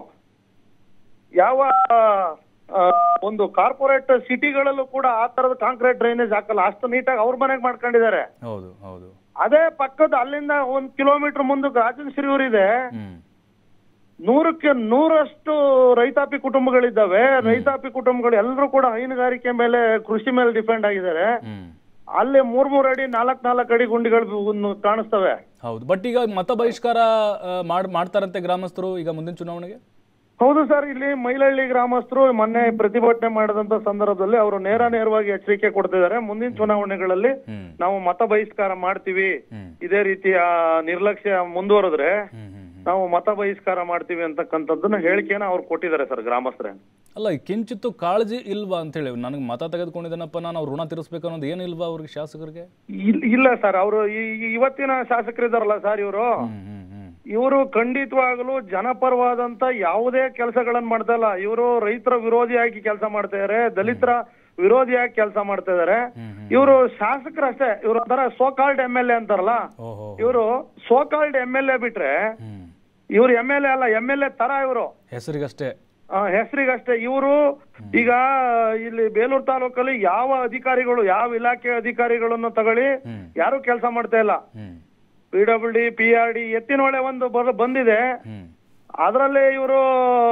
ಯಾವ ಆ, ಒಂದು ಕಾರ್ಪೊರೇಟ್ ಸಿಟಿಗಳಲ್ಲೂ ಕೂಡ ಆ ತರದ ಕಾಂಕ್ರೀಟ್ ಡ್ರೈನೇಜ್ ಹಾಕಲ್ಲ ಅಷ್ಟು ನೀಟಾಗಿ ಅವ್ರ ಮನೆಗೆ ಮಾಡ್ಕೊಂಡಿದ್ದಾರೆ ಹೌದು ಹೌದು ಅದೇ ಪಕ್ಕದ ಅಲ್ಲಿಂದ ಒಂದ್ ಕಿಲೋಮೀಟರ್ ಮುಂದಕ್ಕೆ ರಾಜನ್ ಶ್ರೀ ಇದೆ ಹ್ಮ್ ನೂರಕ್ಕೆ ನೂರಷ್ಟು ರೈತಾಪಿ ಕುಟುಂಬಗಳಿದ್ದಾವೆ ರೈತಾಪಿ ಕುಟುಂಬಗಳು ಎಲ್ಲರೂ ಕೂಡ ಹೈನುಗಾರಿಕೆ ಮೇಲೆ ಕೃಷಿ ಮೇಲೆ ಡಿಪೆಂಡ್ ಆಗಿದ್ದಾರೆ ಹ್ಮ್ ಅಲ್ಲಿ ಮೂರ್ ಮೂರ್ ಅಡಿ ನಾಲ್ಕ್ ನಾಲ್ಕ್ ಅಡಿ ಗುಂಡಿಗಳು ಉನ್ನು ಕಾಣಿಸ್ತವೆ ಹೌದು ಬಟ್ ಈಗ ಮತ ಬಹಿಷ್ಕಾರ ಆ, ಮಾಡ್ ಮಾಡ್ತಾರಂತೆ ಗ್ರಾಮಸ್ಥರು ಈಗ ಮುಂದಿನ ಚುನಾವಣೆಗೆ ಹೌದು ಸರ್ ಇಲ್ಲಿ ಮೈಲಹಳ್ಳಿ ಗ್ರಾಮಸ್ಥರು ಮೊನ್ನೆ ಪ್ರತಿಭಟನೆ ಮಾಡಿದಂತ ಸಂದರ್ಭದಲ್ಲಿ ಅವರು ನೇರ ನೇರವಾಗಿ ಎಚ್ಚರಿಕೆ ಕೊಡ್ತಿದ್ದಾರೆ ಮುಂದಿನ ಚುನಾವಣೆಗಳಲ್ಲಿ ಹ್ಮ್ ನಾವು ಮತ ಬಹಿಷ್ಕಾರ ಮಾಡ್ತೀವಿ ಹ್ಮ್ ಇದೇ ರೀತಿಯ ನಿರ್ಲಕ್ಷ್ಯ ಮುಂದುವರೆದ್ರೆ ಹ್ಮ್ ಹ್ಮ್ ಹ್ಮ್ ನಾವು ಮತ ಬಹಿಷ್ಕಾರ ಮಾಡ್ತೀವಿ ಅಂತಕ್ಕಂಥದ್ದನ್ನ ಹೇಳಿಕೆನ ಅವ್ರು ಕೊಟ್ಟಿದ್ದಾರೆ ಸರ್ ಗ್ರಾಮಸ್ಥರೇ ಅಲ್ಲ ಈ ಕಿಂಚಿತ್ತು ಕಾಳಜಿ ಇಲ್ವಾ ಅಂತ ಹೇಳಿ ನನಗೆ ಮತ ತೆಗೆದುಕೊಂಡಿದ್ದೇನಪ್ಪ ನಾನು ಅವ್ರ ಋಣ ತೀರಿಸ್ಬೇಕು ಅನ್ನೋದು ಏನಿಲ್ವಾ ಅವ್ರಿಗೆ ಶಾಸಕರಿಗೆ ಇಲ್- ಇಲ್ಲ ಸರ್ ಅವರು ಇವತ್ತಿನ ಶಾಸಕರಿದಾರಲ್ಲ ಸರ್ ಇವರು ಹ್ಮ್ ಹ್ಮ್ ಹ್ಮ್ ಇವರು ಖಂಡಿತವಾಗಲೂ ಜನಪರವಾದಂತ ಯಾವುದೇ ಕೆಲಸಗಳನ್ನ ಮಾಡ್ತಾ ಇಲ್ಲ ಇವರು ರೈತರ ವಿರೋಧಿಯಾಗಿ ಕೆಲಸ ಮಾಡ್ತಾ ಇದಾರೆ ದಲಿತರ ವಿರೋಧಿಯಾಗಿ ಕೆಲಸ ಮಾಡ್ತಾ ಇದಾರೆ ಹ್ಮ್ ಹ್ಮ್ ಇವರು ಶಾಸಕರಷ್ಟೇ ಇವ್ರ ಒಂಥರ ಸೋಕಾಲ್ಡ್ ಎಂ ಎಲ್ ಎ ಅಂತಾರಲ್ಲ ಓಹೋ ಇವರು ಸೋಕಾಲ್ಡ್ ಎಂ ಎಲ್ ಎ ಬಿಟ್ರೆ ಹ್ಮ್ ಇವ್ರು ಎಂ ಎಲ್ ಎ ಅಲ್ಲ ಎಂ ಎಲ್ ಎ ತರ ಇವರು ಹೆಸರಿಗಷ್ಟೇ ಹೆಸರಿಗಷ್ಟೇ ಇವರು ಈಗ ಇಲ್ಲಿ ಬೇಲೂರು ತಾಲೂಕಲ್ಲಿ ಯಾವ ಅಧಿಕಾರಿಗಳು ಯಾವ ಇಲಾಖೆ ಅಧಿಕಾರಿಗಳನ್ನು ತಗೊಳ್ಳಿ ಹ್ಮ್ ಯಾರು ಕೆಲಸ ಮಾಡ್ತಾ ಇಲ್ಲ ಹ್ಮ್ P W D P R D ಎತ್ತಿನೊಳೆ ಒಂದು ಬರ್ ಬಂದಿದೆ ಹ್ಮ್ ಅದರಲ್ಲಿ ಇವರು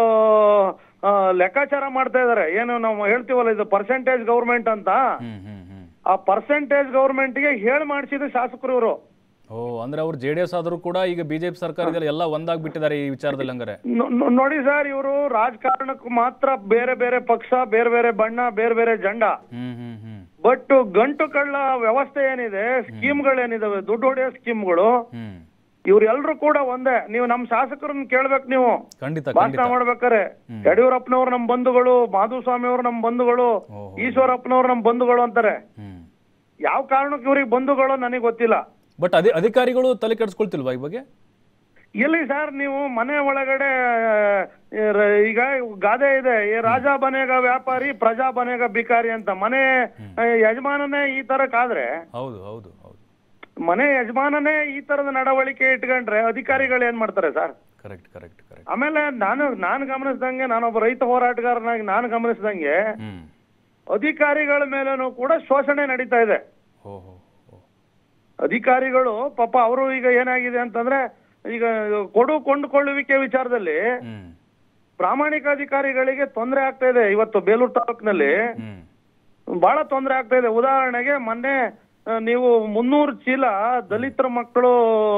ಲೆಕ್ಕಾಚಾರ ಮಾಡ್ತಾ ಇದಾರೆ ಏನು ನಾವು ಹೇಳ್ತೀವಲ್ಲ ಇದು ಪರ್ಸೆಂಟೇಜ್ ಗೌರ್ಮೆಂಟ್ ಅಂತ ಹ್ಮ್ ಹ್ಮ್ ಹ್ಮ್ ಆ ಪರ್ಸೆಂಟೇಜ್ ಗೌರ್ಮೆಂಟ್ಗೆ ಹೇಳಿ ಮಾಡಿಸಿದ ಶಾಸಕರು ಇವರು ಓ ಅಂದ್ರೆ ಅವ್ರು ಜೆ ಡಿ ಎಸ್ ಆದರೂ ಕೂಡ ಈಗ ಬಿಜೆಪಿ ಸರ್ಕಾರದಲ್ಲಿ ಎಲ್ಲ ಒಂದಾಗ್ಬಿಟ್ಟಿದ್ದಾರೆ ಈ ವಿಚಾರದಲ್ಲಿ ಹಂಗಾರೆ ನೋ- ನೋ- ನೋಡಿ ಸರ್ ಇವರು ರಾಜಕಾರಣಕ್ಕೂ ಮಾತ್ರ ಬೇರೆ ಬೇರೆ ಪಕ್ಷ ಬೇರೆ ಬೇರೆ ಬಣ್ಣ ಬೇರೆ ಬೇರೆ ಜಂಡ ಹ್ಮ್ ಹ್ಮ್ ಹ್ಮ್ ಬಟ್ ಗಂಟು ಕಳ್ಳ ವ್ಯವಸ್ಥೆ ಏನಿದೆ ಸ್ಕೀಮ್ಗಳೇನಿದಾವೆ ದುಡ್ಡು ಹೊಡೆಯೋ ಸ್ಕೀಮ್ಗಳು ಹ್ಮ್ ಇವ್ರೆಲ್ರೂ ಕೂಡ ಒಂದೇ ನೀವು ನಮ್ ಶಾಸಕರನ್ನ ಕೇಳ್ಬೇಕು ನೀವು ಖಂಡಿತ ಭಾಷಣ ಖಂಡಿತ ಮಾಡ್ಬೇಕಾರೆ ಯಡಿಯೂರಪ್ಪನವ್ರು ನಮ್ ಬಂಧುಗಳು ಮಾಧುಸ್ವಾಮಿ ಅವ್ರು ನಮ್ ಬಂಧುಗಳು ಓಹೋ. ಈಶ್ವರಪ್ಪನವ್ರು ನಮ್ ಬಂಧುಗಳು ಅಂತಾರೆ ಹ್ಮ್ ಯಾವ ಕಾರಣಕ್ಕೆ ಇವ್ರಿಗೆ ಬಂಧುಗಳು ನನಗೆ ಗೊತ್ತಿಲ್ಲ ಬಟ್ ಅದೇ ಅಧಿಕಾರಿಗಳು ತಲೆ ಕೆಡಿಸ್ಕೊಳ್ತಿಲ್ವಾ ಈ ಬಗ್ಗೆ ಎಲ್ಲಿ ಸರ್ ನೀವು ಮನೆ ಒಳಗಡೆ ಆ, ರ- ಈಗ ಗಾದೆ ಇದೆ ಈ ರಾಜ ಬನೇಗ ವ್ಯಾಪಾರಿ ಪ್ರಜಾ ಬನೇಗ ಬಿಕಾರಿ ಅಂತ ಮನೆ ಆ, ಯಜಮಾನನೇ ಈ ತರಕ್ಕಾದ್ರೆ ಹೌದು ಹೌದು ಹೌದು ಮನೆ ಯಜಮಾನನೇ ಈ ತರದ ನಡವಳಿಕೆ ಇಟ್ಕೊಂಡ್ರೆ ಅಧಿಕಾರಿಗಳು ಏನ್ ಮಾಡ್ತಾರೆ ಸರ್ ಕರೆಕ್ಟ್ ಕರೆಕ್ಟ್ ಕರೆಕ್ಟ್ ಆಮೇಲೆ ನಾನು ನಾನು ಗಮನಿಸ್ದಂಗೆ ನಾನೊಬ್ಬ ರೈತ ಹೋರಾಟಗಾರನಾಗಿ ನಾನು ಗಮನಿಸ್ದಂಗೆ ಹ್ಮ್ ಅಧಿಕಾರಿಗಳ ಮೇಲೇನೂ ಕೂಡ ಶೋಷಣೆ ನಡೀತಾ ಇದೆ ಹೋ ಹೋ ಹೋ ಅಧಿಕಾರಿಗಳು ಪಾಪ ಅವರು ಈಗ ಏನಾಗಿದೆ ಅಂತಂದ್ರೆ ಈಗ ಕೊಡು ಕೊಂಡುಕೊಳ್ಳುವಿಕೆ ವಿಚಾರದಲ್ಲಿ ಹ್ಮ್ ಪ್ರಾಮಾಣಿಕ ಅಧಿಕಾರಿಗಳಿಗೆ ತೊಂದರೆ ಆಗ್ತಾ ಇದೆ ಇವತ್ತು ಬೇಲೂರು ತಾಲೂಕಿನಲ್ಲಿ ಹ್ಮ್ ಬಹಳ ತೊಂದರೆ ಆಗ್ತಾ ಇದೆ ಉದಾಹರಣೆಗೆ ಮೊನ್ನೆ ಆ, ನೀವು ಮುನ್ನೂರು ಚೀಲ ದಲಿತರ ಮಕ್ಕಳು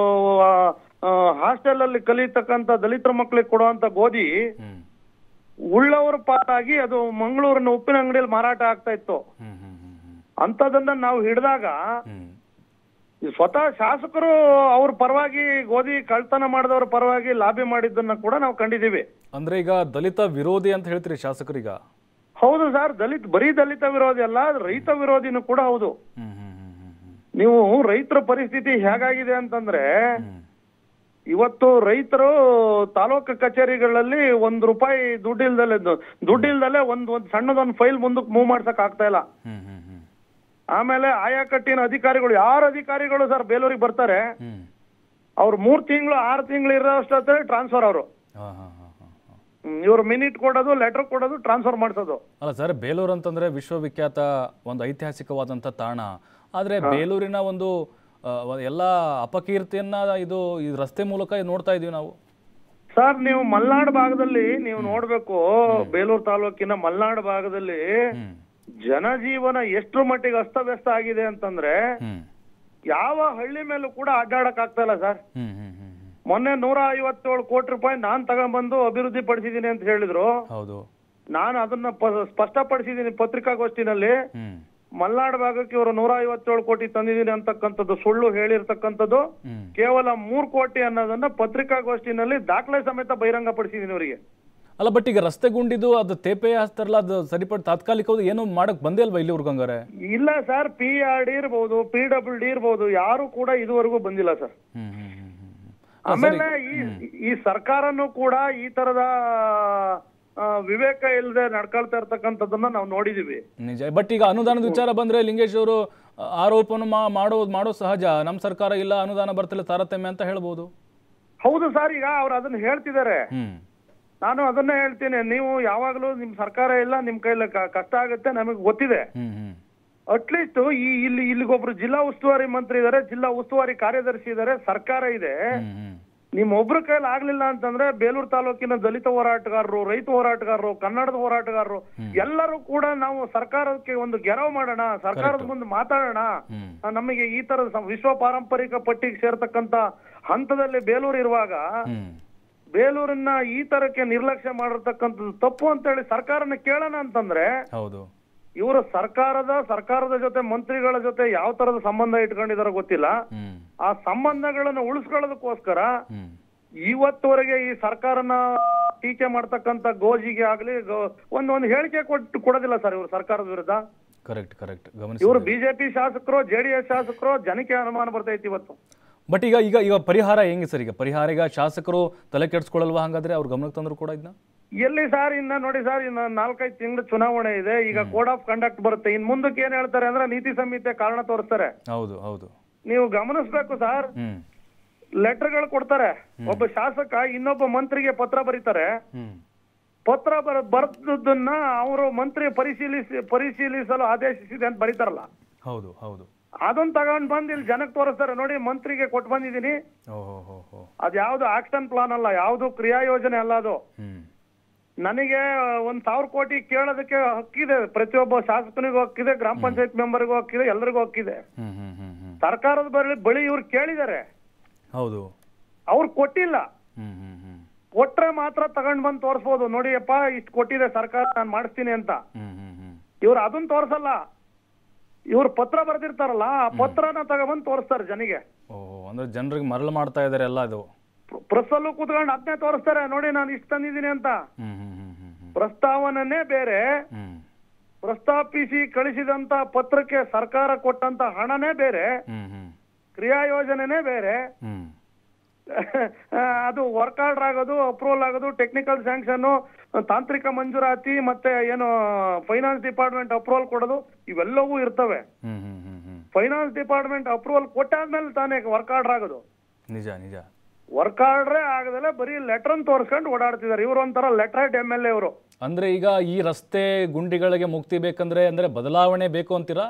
ಹಾಸ್ಟೆಲ್ ಅಲ್ಲಿ ಕಲಿತಕ್ಕಂತ ದಲಿತರ ಮಕ್ಕಳಿಗೆ ಕೊಡುವಂತ ಗೋಧಿ ಹ್ಮ್ ಉಳ್ಳವರ ಪಾಲಾಗಿ ಅದು ಮಂಗಳೂರಿನ ಉಪ್ಪಿನ ಅಂಗಡಿಯಲ್ಲಿ ಮಾರಾಟ ಆಗ್ತಾ ಇತ್ತು ಹ್ಮ್ ಹ್ಮ್ ಹ್ಮ್ ಹ್ಮ್ ಅಂತದನ್ನ ನಾವು ಹಿಡಿದಾಗ ಹ್ಮ್ ಈ ಸ್ವತಃ ಶಾಸಕರು ಅವ್ರ ಪರವಾಗಿ ಗೋಧಿ ಕಳ್ತನ ಮಾಡಿದವ್ರ ಪರವಾಗಿ ಲಾಬಿ ಮಾಡಿದ್ದನ್ನ ಕೂಡ ನಾವು ಕಂಡಿದ್ದೀವಿ ಅಂದ್ರೆ ಈಗ ದಲಿತ ವಿರೋಧಿ ಅಂತ ಹೇಳ್ತೀರಿ ಶಾಸಕರೀಗ ಹೌದು ಸರ್ ದಲಿತ ಬರೀ ದಲಿತ ವಿರೋಧಿ ಅಲ್ಲ ರೈತ ವಿರೋಧಿನೂ ಕೂಡ ಹೌದು ಹ್ಮ್ ಹ್ಮ್ ಹ್ಮ್ ಹ್ಮ್ ಹ್ಮ್ ನೀವು ರೈತರ ಪರಿಸ್ಥಿತಿ ಹೇಗಾಗಿದೆ ಅಂತಂದ್ರೆ ಹ್ಮ್ ಇವತ್ತು ರೈತರು ತಾಲೂಕು ಕಚೇರಿಗಳಲ್ಲಿ ಒಂದ್ ರೂಪಾಯಿ ದುಡ್ಡಿಲ್ದಲೆ ದುಡ್ಡಿಲ್ದಲೆ ಒಂದ್ ಒಂದ್ ಸಣ್ಣದೊಂದ್ ಫೈಲ್ ಮುಂದಕ್ಕೆ ಮೂವ್ ಮಾಡ್ಸಕ್ ಆಗ್ತಾ ಇಲ್ಲ ಹ್ಮ್ ಹ್ಮ್ ಹ್ಮ್ ಆಮೇಲೆ ಆಯಾ ಕಟ್ಟಿನ ಅಧಿಕಾರಿಗಳು ಯಾರ ಅಧಿಕಾರಿಗಳು ಸರ್ ಬೇಲೂರಿಗೆ ಬರ್ತಾರೆ ಹ್ಮ್ ಅವ್ರು ಮೂರ್ ತಿಂಗಳು ಆರು ತಿಂಗಳು ಇರೋಷ್ಟೇ ಟ್ರಾನ್ಸ್ಫರ್ ಅವರು ಹಾ ಹಾ ಹಾ ಹಾ ಹಾ ಇವ್ರು ಮಿನಿಟ್ ಕೊಡೋದು ಲೆಟರ್ ಕೊಡೋದು ಟ್ರಾನ್ಸ್ಫರ್ ಮಾಡಿಸೋದು ಅಲ್ಲ ಸರ್ ಬೇಲೂರು ಅಂತಂದ್ರೆ ವಿಶ್ವವಿಖ್ಯಾತ ಒಂದು ಐತಿಹಾಸಿಕವಾದಂಥ ತಾಣ ಆದರೆ ಬೇಲೂರಿನ ಒಂದು ಆ, ಒಂದ್ ಎಲ್ಲ ಅಪಕೀರ್ತಿಯನ್ನ ಇದು ಈ ರಸ್ತೆ ಮೂಲಕ ನೋಡ್ತಾ ಇದೀವಿ ನಾವು ಸರ್ ನೀವು ಮಲ್ನಾಡ್ ಭಾಗದಲ್ಲಿ ನೀವು ನೋಡ್ಬೇಕು ಬೇಲೂರು ತಾಲೂಕಿನ ಮಲ್ನಾಡ್ ಭಾಗದಲ್ಲಿ ಹ್ಮ್ ಜನಜೀವನ ಎಷ್ಟ್ರ ಮಟ್ಟಿಗೆ ಅಸ್ತವ್ಯಸ್ತ ಆಗಿದೆ ಅಂತಂದ್ರೆ ಹ್ಮ್ ಯಾವ ಹಳ್ಳಿ ಮೇಲೂ ಕೂಡ ಅಡ್ಡಾಡಕ್ ಆಗ್ತಾ ಇಲ್ಲ ಸರ್ ಹ್ಮ್ ಹ್ಮ್ ಹ್ಮ್ ಹ್ಮ್ ಮೊನ್ನೆ ನೂರ ಐವತ್ತೇಳು ಕೋಟಿ ರೂಪಾಯಿ ನಾನ್ ತಗೊಂಡ್ಬಂದು ಅಭಿವೃದ್ಧಿ ಪಡಿಸಿದೀನಿ ಅಂತ ಹೇಳಿದ್ರು ಹೌದು ನಾನು ಅದನ್ನ ಪ- ಸ್ಪಷ್ಟಪಡಿಸಿದೀನಿ ಪತ್ರಿಕಾಗೋಷ್ಠಿನಲ್ಲಿ ಹ್ಮ್ ಮಲ್ನಾಡ್ ಭಾಗಕ್ಕೆ ಇವರು ನೂರ ಐವತ್ತೇಳು ಕೋಟಿ ತಂದಿದ್ದೀನಿ ಅಂತಕ್ಕಂಥದ್ದು ಸುಳ್ಳು ಹೇಳಿರ್ತಕ್ಕಂಥದ್ದು ಹ್ಮ್ ಕೇವಲ ಮೂರ್ ಕೋಟಿ ಅನ್ನೋದನ್ನ ಪತ್ರಿಕಾಗೋಷ್ಠಿನಲ್ಲಿ ದಾಖಲೆ ಸಮೇತ ಬಹಿರಂಗ ಪಡಿಸಿದೀನಿ ಅವರಿಗೆ ಅಲ್ಲ ಬಟ್ ಈಗ ರಸ್ತೆ ಗುಂಡಿದು ಅದು ತೇಪೆ ಹಾಸ್ತಾರಲ್ಲ ಅದು ಸರಿಪಟ್ಟು ತಾತ್ಕಾಲಿಕವಾದ ಏನು ಮಾಡಕ್ ಬಂದೇ ಅಲ್ವಾ ಇಲ್ಲಿವರೆಗೂ ಹಂಗಾರೆ ಇಲ್ಲ ಸರ್ ಪಿ ಆರ್ ಡಿ ಇರ್ಬೋದು ಪಿ ಡಬ್ಲ್ಯೂ ಡಿ ಇರ್ಬೋದು ಯಾರು ಕೂಡ ಇದುವರೆಗೂ ಬಂದಿಲ್ಲ ಸರ್ ಹ್ಮ್ ಹ್ಮ್ ಹ್ಮ್ ಹ್ಮ್ ಹ್ಮ್. ಆಮೇಲೆ ಈ ಈ ಸರ್ಕಾರನು ಕೂಡ ಈ ತರದ ಆ, ವಿವೇಕ ಇಲ್ಲದೆ ನಡ್ಕೊಳ್ತಾ ಇರ್ತಕ್ಕಂಥದ್ದನ್ನ ನಾವು ನೋಡಿದೀವಿ ನಿಜ ಬಟ್ ಈಗ ಅನುದಾನದ ವಿಚಾರ ಬಂದ್ರೆ ಲಿಂಗೇಶ್ ಅವರು ಆರೋಪನ ಮಾ- ಮಾಡೋದು ಮಾಡೋ ಸಹಜ ನಮ್ಮ ಸರ್ಕಾರ ಇಲ್ಲ ಅನುದಾನ ಬರ್ತಿಲ್ಲ ತಾರತಮ್ಯ ಅಂತ ಹೇಳ್ಬೋದು ಹೌದು ಸರ್ ಈಗ ಅವ್ರು ಅದನ್ನ ಹೇಳ್ತಿದ್ದಾರೆ ಹ್ಮ್ ನಾನು ಅದನ್ನ ಹೇಳ್ತೀನಿ ನೀವು ಯಾವಾಗಲೂ ನಿಮ್ ಸರ್ಕಾರ ಇಲ್ಲ ನಿಮ್ ಕೈಲಿ ಕ- ಕಷ್ಟ ಆಗುತ್ತೆ ನಮಗೆ ಗೊತ್ತಿದೆ ಹ್ಮ್ ಹ್ಮ್ ಅಟ್ಲೀಸ್ಟ್ ಈ ಇಲ್ಲಿ ಇಲ್ಲಿಗೊಬ್ರು ಜಿಲ್ಲಾ ಉಸ್ತುವಾರಿ ಮಂತ್ರಿ ಇದಾರೆ ಜಿಲ್ಲಾ ಉಸ್ತುವಾರಿ ಕಾರ್ಯದರ್ಶಿ ಇದಾರೆ ಸರ್ಕಾರ ಇದೆ ಹ್ಮ್ ಹ್ಮ್ ನಿಮ್ ಒಬ್ರ ಕೈಲಿ ಆಗ್ಲಿಲ್ಲ ಅಂತಂದ್ರೆ ಬೇಲೂರು ತಾಲೂಕಿನ ದಲಿತ ಹೋರಾಟಗಾರರು ರೈತ ಹೋರಾಟಗಾರರು ಕನ್ನಡದ ಹೋರಾಟಗಾರರು ಎಲ್ಲರೂ ಕೂಡ ನಾವು ಸರ್ಕಾರಕ್ಕೆ ಒಂದು ಗೆರವ್ ಮಾಡೋಣ ಸರ್ಕಾರದ ಮುಂದೆ ಮಾತಾಡೋಣ ಹ್ಮ್ ಆ, ನಮಗೆ ಈ ತರದ ಸ- ವಿಶ್ವ ಪಾರಂಪರಿಕ ಪಟ್ಟಿಗೆ ಸೇರ್ತಕ್ಕಂತ ಹಂತದಲ್ಲಿ ಬೇಲೂರು ಇರುವಾಗ ಹ್ಮ್ ಬೇಲೂರನ್ನ ಈ ತರಕ್ಕೆ ನಿರ್ಲಕ್ಷ್ಯ ಮಾಡಿರ್ತಕ್ಕಂಥದ್ದು ತಪ್ಪು ಅಂತ ಹೇಳಿ ಸರ್ಕಾರನ ಕೇಳೋಣ ಅಂತಂದ್ರೆ ಹೌದು ಇವರು ಸರ್ಕಾರದ ಸರ್ಕಾರದ ಜೊತೆ ಮಂತ್ರಿಗಳ ಜೊತೆ ಯಾವ ತರದ ಸಂಬಂಧ ಇಟ್ಕೊಂಡಿದಾರೋ ಗೊತ್ತಿಲ್ಲ ಹ್ಮ್ ಆ ಸಂಬಂಧಗಳನ್ನ ಉಳಿಸ್ಕೊಳ್ಳೋದಕ್ಕೋಸ್ಕರ ಹ್ಮ್ ಇವತ್ತುವರೆಗೆ ಈ ಸರ್ಕಾರನ ಟೀಕೆ ಮಾಡ್ತಕ್ಕಂತ ಗೋಜಿಗೆ ಆಗ್ಲಿ ಗೋ- ಒಂದ್ ಒಂದು ಹೇಳಿಕೆ ಕೊಟ್ಟು ಕೊಡೋದಿಲ್ಲ ಸರ್ ಇವರು ಸರ್ಕಾರದ ವಿರುದ್ಧ ಕರೆಕ್ಟ್ ಕರೆಕ್ಟ್ ಗಮನಿಸಿ ಇವರು ಬಿಜೆಪಿ ಶಾಸಕರು ಜೆಡಿಎಸ್ ಶಾಸಕರು ಜನಕ್ಕೆ ಅನುಮಾನ ಬರ್ತೈತಿ ಇವತ್ತು ಬಟ್ ಈಗ ಈಗ ಈಗ ಪರಿಹಾರ ಹೆಂಗೆ ಸರ್ ಈಗ ಪರಿಹಾರ ಈಗ ಶಾಸಕರು ತಲೆ ಕೆಡ್ಸ್ಕೊಳಲ್ವಾ ಹಂಗಾದ್ರೆ ಅವ್ರ ಗಮನಕ್ಕೆ ತಂದ್ರು ಕೂಡ ಇದನ್ನ ಎಲ್ಲಿ ಸರ್ ಇನ್ನ ನೋಡಿ ಸರ್ ಇನ್ನ ನಾಲ್ಕೈದು ತಿಂಗಳು ಚುನಾವಣೆ ಇದೆ ಈಗ ಕೋಡ್ ಆಫ್ ಕಂಡಕ್ಟ್ ಬರುತ್ತೆ ಇನ್ ಮುಂದಕ್ಕೆ ಏನ್ ಹೇಳ್ತಾರೆ ಅಂದ್ರೆ ನೀತಿ ಸಂಹಿತೆ ಕಾರಣ ತೋರಿಸ್ತಾರೆ ಹೌದು ಹೌದು ನೀವು ಗಮನಿಸ್ಬೇಕು ಸರ್ ಹ್ಮ್ ಲೆಟರ್ಗಳು ಕೊಡ್ತಾರೆ ಒಬ್ಬ ಶಾಸಕ ಇನ್ನೊಬ್ಬ ಮಂತ್ರಿಗೆ ಪತ್ರ ಬರೀತಾರೆ ಹ್ಮ್ ಪತ್ರ ಬರ ಬರ್ದನ್ನ ಅವರು ಮಂತ್ರಿ ಪರಿಶೀಲಿಸಿ ಪರಿಶೀಲಿಸಲು ಆದೇಶಿಸಿದೆ ಅಂತ ಬರೀತಾರಲ್ಲ ಹೌದು ಹೌದು ಅದನ್ನ ತಗೊಂಡ್ ಬಂದು ಇಲ್ಲಿ ಜನಕ್ಕೆ ತೋರಿಸ್ತಾರೆ ನೋಡಿ ಮಂತ್ರಿಗೆ ಕೊಟ್ಟು ಬಂದಿದ್ದೀನಿ ಓಹೋ ಹೋ ಹೋ ಅದ್ ಯಾವ್ದು ಆಕ್ಷನ್ ಪ್ಲಾನ್ ಅಲ್ಲ ಯಾವ್ದು ಕ್ರಿಯಾ ಯೋಜನೆ ಅಲ್ಲ ಅದು ಹ್ಮ್ ನನಗೆ ಒಂದ್ ಸಾವಿರ ಕೋಟಿ ಕೇಳೋದಕ್ಕೆ ಹಕ್ಕಿದೆ ಪ್ರತಿಯೊಬ್ಬ ಶಾಸಕನಿಗೂ ಹಕ್ಕಿದೆ ಗ್ರಾಮ ಪಂಚಾಯತ್ ಮೆಂಬರ್ಗೂ ಹಕ್ಕಿದೆ ಎಲ್ರಿಗೂ ಹಕ್ಕಿದೆ ಹ್ಮ್ ಹ್ಮ್ ಹ್ಮ್ ಹ್ಮ್ ಸರ್ಕಾರದ ಬಳಿ ಬಳಿ ಇವ್ರು ಕೇಳಿದ್ದಾರೆ ಹೌದು ಅವ್ರು ಕೊಟ್ಟಿಲ್ಲ ಹ್ಮ್ ಹ್ಮ್ ಹ್ಮ್ ಕೊಟ್ರೆ ಮಾತ್ರ ತಗೊಂಡ್ ಬಂದ್ ತೋರಿಸ್ಬೋದು ನೋಡಿಯಪ್ಪ ಇಷ್ಟು ಕೊಟ್ಟಿದೆ ಸರ್ಕಾರ ನಾನು ಮಾಡಿಸ್ತೀನಿ ಅಂತ ಹ್ಮ್ ಹ್ಮ್ ಹ್ಮ್ ಇವ್ರು ಅದನ್ನ ತೋರ್ಸಲ್ಲ ಇವ್ರು ಪತ್ರ ಬರ್ದಿರ್ತಾರಲ್ಲ ಆ ಪತ್ರನ ತಗೊಂಬಂದ್ ತೋರಿಸ್ತಾರೆ ಜನಿಗೆ ಓಹೋ ಅಂದ್ರೆ ಜನರಿಗೆ ಮರಳು ಮಾಡ್ತಾ ಇದ್ದಾರೆ ಎಲ್ಲ ಅದು ಪ್ರೆಸ್ ಅಲ್ಲೂ ಕೂತ್ಕೊಂಡು ಅದನ್ನೇ ತೋರಿಸ್ತಾರೆ ನೋಡಿ ನಾನು ಇಷ್ಟು ತಂದಿದ್ದೀನಿ ಅಂತ ಹ್ಮ್ ಹ್ಮ್ ಹ್ಮ್ ಹ್ಮ್ ಹ್ಮ್ ಪ್ರಸ್ತಾವನೆನೇ ಬೇರೆ ಹ್ಮ್ ಪ್ರಸ್ತಾಪಿಸಿ ಕಳಿಸಿದಂತ ಪತ್ರಕ್ಕೆ ಸರ್ಕಾರ ಕೊಟ್ಟಂತ ಹಣನೇ ಬೇರೆ ಹ್ಮ್ ಹ್ಮ್ ಕ್ರಿಯಾ ಯೋಜನೆನೇ ಬೇರೆ ಹ್ಮ್ ಅದು ವರ್ಕ್ ಆರ್ಡರ್ ಆಗೋದು ಅಪ್ರೂವಲ್ ಆಗೋದು ಟೆಕ್ನಿಕಲ್ ಸ್ಯಾಂಕ್ಷನ್ ತಾಂತ್ರಿಕ ಮಂಜೂರಾತಿ ಮತ್ತೆ ಏನು ಫೈನಾನ್ಸ್ ಡಿಪಾರ್ಟ್ಮೆಂಟ್ ಅಪ್ರೂವಲ್ ಕೊಡೋದು ಇವೆಲ್ಲವೂ ಇರ್ತವೆ ಹ್ಮ್ ಹ್ಮ್ ಹ್ಮ್ ಹ್ಮ್ ಫೈನಾನ್ಸ್ ಡಿಪಾರ್ಟ್ಮೆಂಟ್ ಅಪ್ರೂವಲ್ ಕೊಟ್ಟಾದ್ಮೇಲೆ ತಾನೇ ವರ್ಕ್ ಆರ್ಡರ್ ಆಗೋದು ನಿಜ ನಿಜ ವರ್ಕ್ ಆರ್ಡ್ರೇ ಆಗದಲ್ಲೇ ಬರೀ ಲೆಟರ್ ತೋರಿಸ್ಕೊಂಡು ಓಡಾಡ್ತಿದ್ದಾರೆ ಇವರು ಒಂಥರ letter head M L A ಇವರು ಅಂದ್ರೆ ಈಗ ಈ ರಸ್ತೆ ಗುಂಡಿಗಳಿಗೆ ಮುಕ್ತಿ ಬೇಕಂದ್ರೆ ಅಂದ್ರೆ ಬದಲಾವಣೆ ಬೇಕು ಅಂತೀರಾ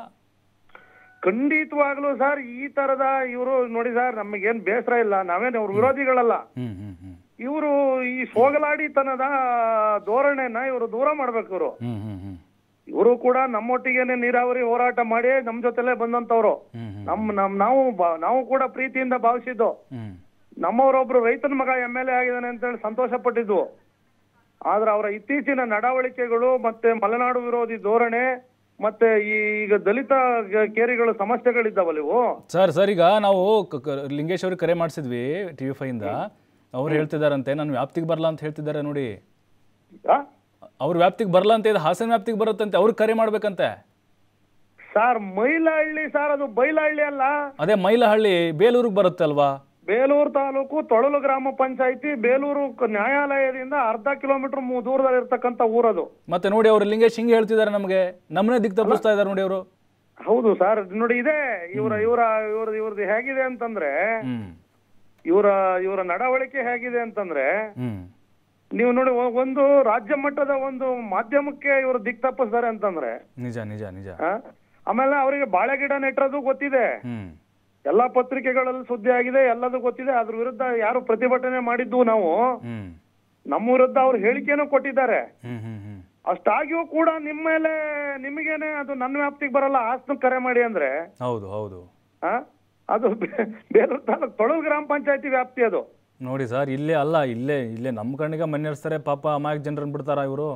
ಖಂಡಿತವಾಗ್ಲೂ ಸರ್ ಈ ತರದ ಇವರು ನೋಡಿ ಸರ್ ನಮಗೇನ್ ಬೇಸರ ಇಲ್ಲ ನಾವೇನ್ ಅವ್ರ ವಿರೋಧಿಗಳಲ್ಲ ಹ್ಮ್ ಹ್ಮ್ ಹ್ಮ್ ಇವರು ಈ ಸೋಗಲಾಡಿತನದ ಧೋರಣೆನ ಇವರು ದೂರ ಮಾಡ್ಬೇಕು ಇವರು ಹ್ಮ್ ಹ್ಮ್ ಹ್ಮ್ ಇವರು ಕೂಡ ನಮ್ಮೊಟ್ಟಿಗೆನೆ ನೀರಾವರಿ ಹೋರಾಟ ಮಾಡಿ ನಮ್ ಜೊತೆಲೆ ಬಂದಂತವ್ರು ಹ್ಮ್ ಹ್ಮ್ ನಮ್ ನಮ್ ನಾವು ಬ- ನಾವು ಕೂಡ ಪ್ರೀತಿಯಿಂದ ಭಾವಿಸಿದ್ದು ಹ್ಮ್ ನಮ್ಮವರೊಬ್ರು ರೈತನ ಮಗ ಎಮ್ ಎಲ್ ಎ ಆಗಿದ್ದಾನೆ ಅಂತೇಳಿ ಸಂತೋಷ ಪಟ್ಟಿದ್ವು ಆದ್ರೆ ಅವರ ಇತ್ತೀಚಿನ ನಡವಳಿಕೆಗಳು ಮತ್ತೆ ಮಲೆನಾಡು ವಿರೋಧಿ ಧೋರಣೆ ಮತ್ತೆ ಈ ಈಗ ದಲಿತ ಗ- ಕೇರಿಗಳ ಸಮಸ್ಯೆಗಳಿದ್ದಾವಲ್ಲ ಇವು ಸರ್ ಸರ್ ಈಗ ನಾವು ಕ- ಕ- ಲಿಂಗೇಶ್ ಅವ್ರಿಗೆ ಕರೆ ಮಾಡಿಸಿದ್ವಿ ಟಿ ವಿ ಫೈಯಿಂದ ಅವ್ರು ಹೇಳ್ತಿದಾರಂತೆ ನನ್ನ ವ್ಯಾಪ್ತಿಗೆ ಬರಲ್ಲ ಅಂತ ಹೇಳ್ತಿದ್ದಾರೆ ನೋಡಿ ಆ? ಅವ್ರ ವ್ಯಾಪ್ತಿಗೆ ಬರಲ್ಲ ಅಂತ ಇದು ಹಾಸನ ವ್ಯಾಪ್ತಿಗೆ ಬರುತ್ತಂತೆ ಅವ್ರು ಕರೆ ಮಾಡ್ಬೇಕಂತೆ ಸರ್ ಮೈಲಹಳ್ಳಿ ಸರ್ ಅದು ಬೈಲಹಳ್ಳಿ ಅಲ್ಲ ಅದೇ ಮೈಲಹಳ್ಳಿ ಬೇಲೂರಿಗೆ ಬರುತ್ತೆ ಅಲ್ವಾ ಬೇಲೂರು ತಾಲೂಕು ತೊಳಲು ಗ್ರಾಮ ಪಂಚಾಯತಿ ಬೇಲೂರು ಕ- ನ್ಯಾಯಾಲಯದಿಂದ ಅರ್ಧ ಕಿಲೋಮೀಟರ್ ದೂರದಲ್ಲಿ ಇರ್ತಕ್ಕಂಥ ಊರದು ಮತ್ತೆ ನೋಡಿ ಅವ್ರು ಲಿಂಗೇಶ್ ಹಿಂಗೆ ಹೇಳ್ತಿದ್ದಾರೆ ನಮಗೆ ನಮ್ಮನ್ನೇ ದಿಕ್ ತಪ್ಪಿಸ್ತಾ ಇದ್ದಾರೆ ನೋಡಿ ಅವರು ಹೌದು ಸರ್ ನೋಡಿ ಇದೆ ಇವರ ಇವರ ಇವ್ರ ಇವ್ರದ್ದು ಹೇಗಿದೆ ಅಂತಂದ್ರೆ ಹ್ಮ್ ಇವರ ಇವರ ನಡವಳಿಕೆ ಹೇಗಿದೆ ಅಂತಂದ್ರೆ ಹ್ಮ್ ನೀವು ನೋಡಿ ಒ- ಒಂದು ರಾಜ್ಯ ಮಟ್ಟದ ಒಂದು ಮಾಧ್ಯಮಕ್ಕೆ ಇವರು ದಿಕ್ ತಪ್ಪಿಸ್ತಾರೆ ಅಂತಂದ್ರೆ ನಿಜ ನಿಜ ನಿಜ ಆ? ಆಮೇಲೆ ಅವರಿಗೆ ಬಾಳೆ ಗಿಡ ನೆಟ್ಟಿರೋದು ಗೊತ್ತಿದೆ ಹ್ಮ್ ಎಲ್ಲಾ ಪತ್ರಿಕೆಗಳಲ್ಲಿ ಸುದ್ದಿ ಆಗಿದೆ ಎಲ್ಲದೂ ಗೊತ್ತಿದೆ ಅದ್ರ ವಿರುದ್ಧ ಯಾರು ಪ್ರತಿಭಟನೆ ಮಾಡಿದ್ದು ನಾವು ಹ್ಮ್ ನಮ್ಮ ವಿರುದ್ಧ ಅವ್ರು ಹೇಳಿಕೆನೂ ಕೊಟ್ಟಿದ್ದಾರೆ ಹ್ಮ್ ಹ್ಮ್ ಹ್ಮ್ ಅಷ್ಟಾಗಿಯೂ ಕೂಡ ನಿಮ್ಮ ಮೇಲೆ ನಿಮಗೇನೆ ಅದು ನನ್ನ ವ್ಯಾಪ್ತಿಗೆ ಬರಲ್ಲ ಹಾಸನ ಕರೆ ಮಾಡಿ ಅಂದ್ರೆ ಹೌದು ಹೌದು ಆ? ಅದು ಬೇ- ಬೇಲೂರು ತಾಲೂಕು ತೊಳಲ್ ಗ್ರಾಮ ಪಂಚಾಯತಿ ವ್ಯಾಪ್ತಿ ಅದು ನೋಡಿ ಸರ್ ಇಲ್ಲೇ ಅಲ್ಲ ಇಲ್ಲೇ ಇಲ್ಲೇ ನಮ್ಮ ಕಣ್ಣಿಗೆ ಮನ್ನೆರ್ಸ್ತಾರೆ ಪಾಪ ಅಮಾಯಕ ಜನರನ್ನ ಬಿಡ್ತಾರ ಇವರು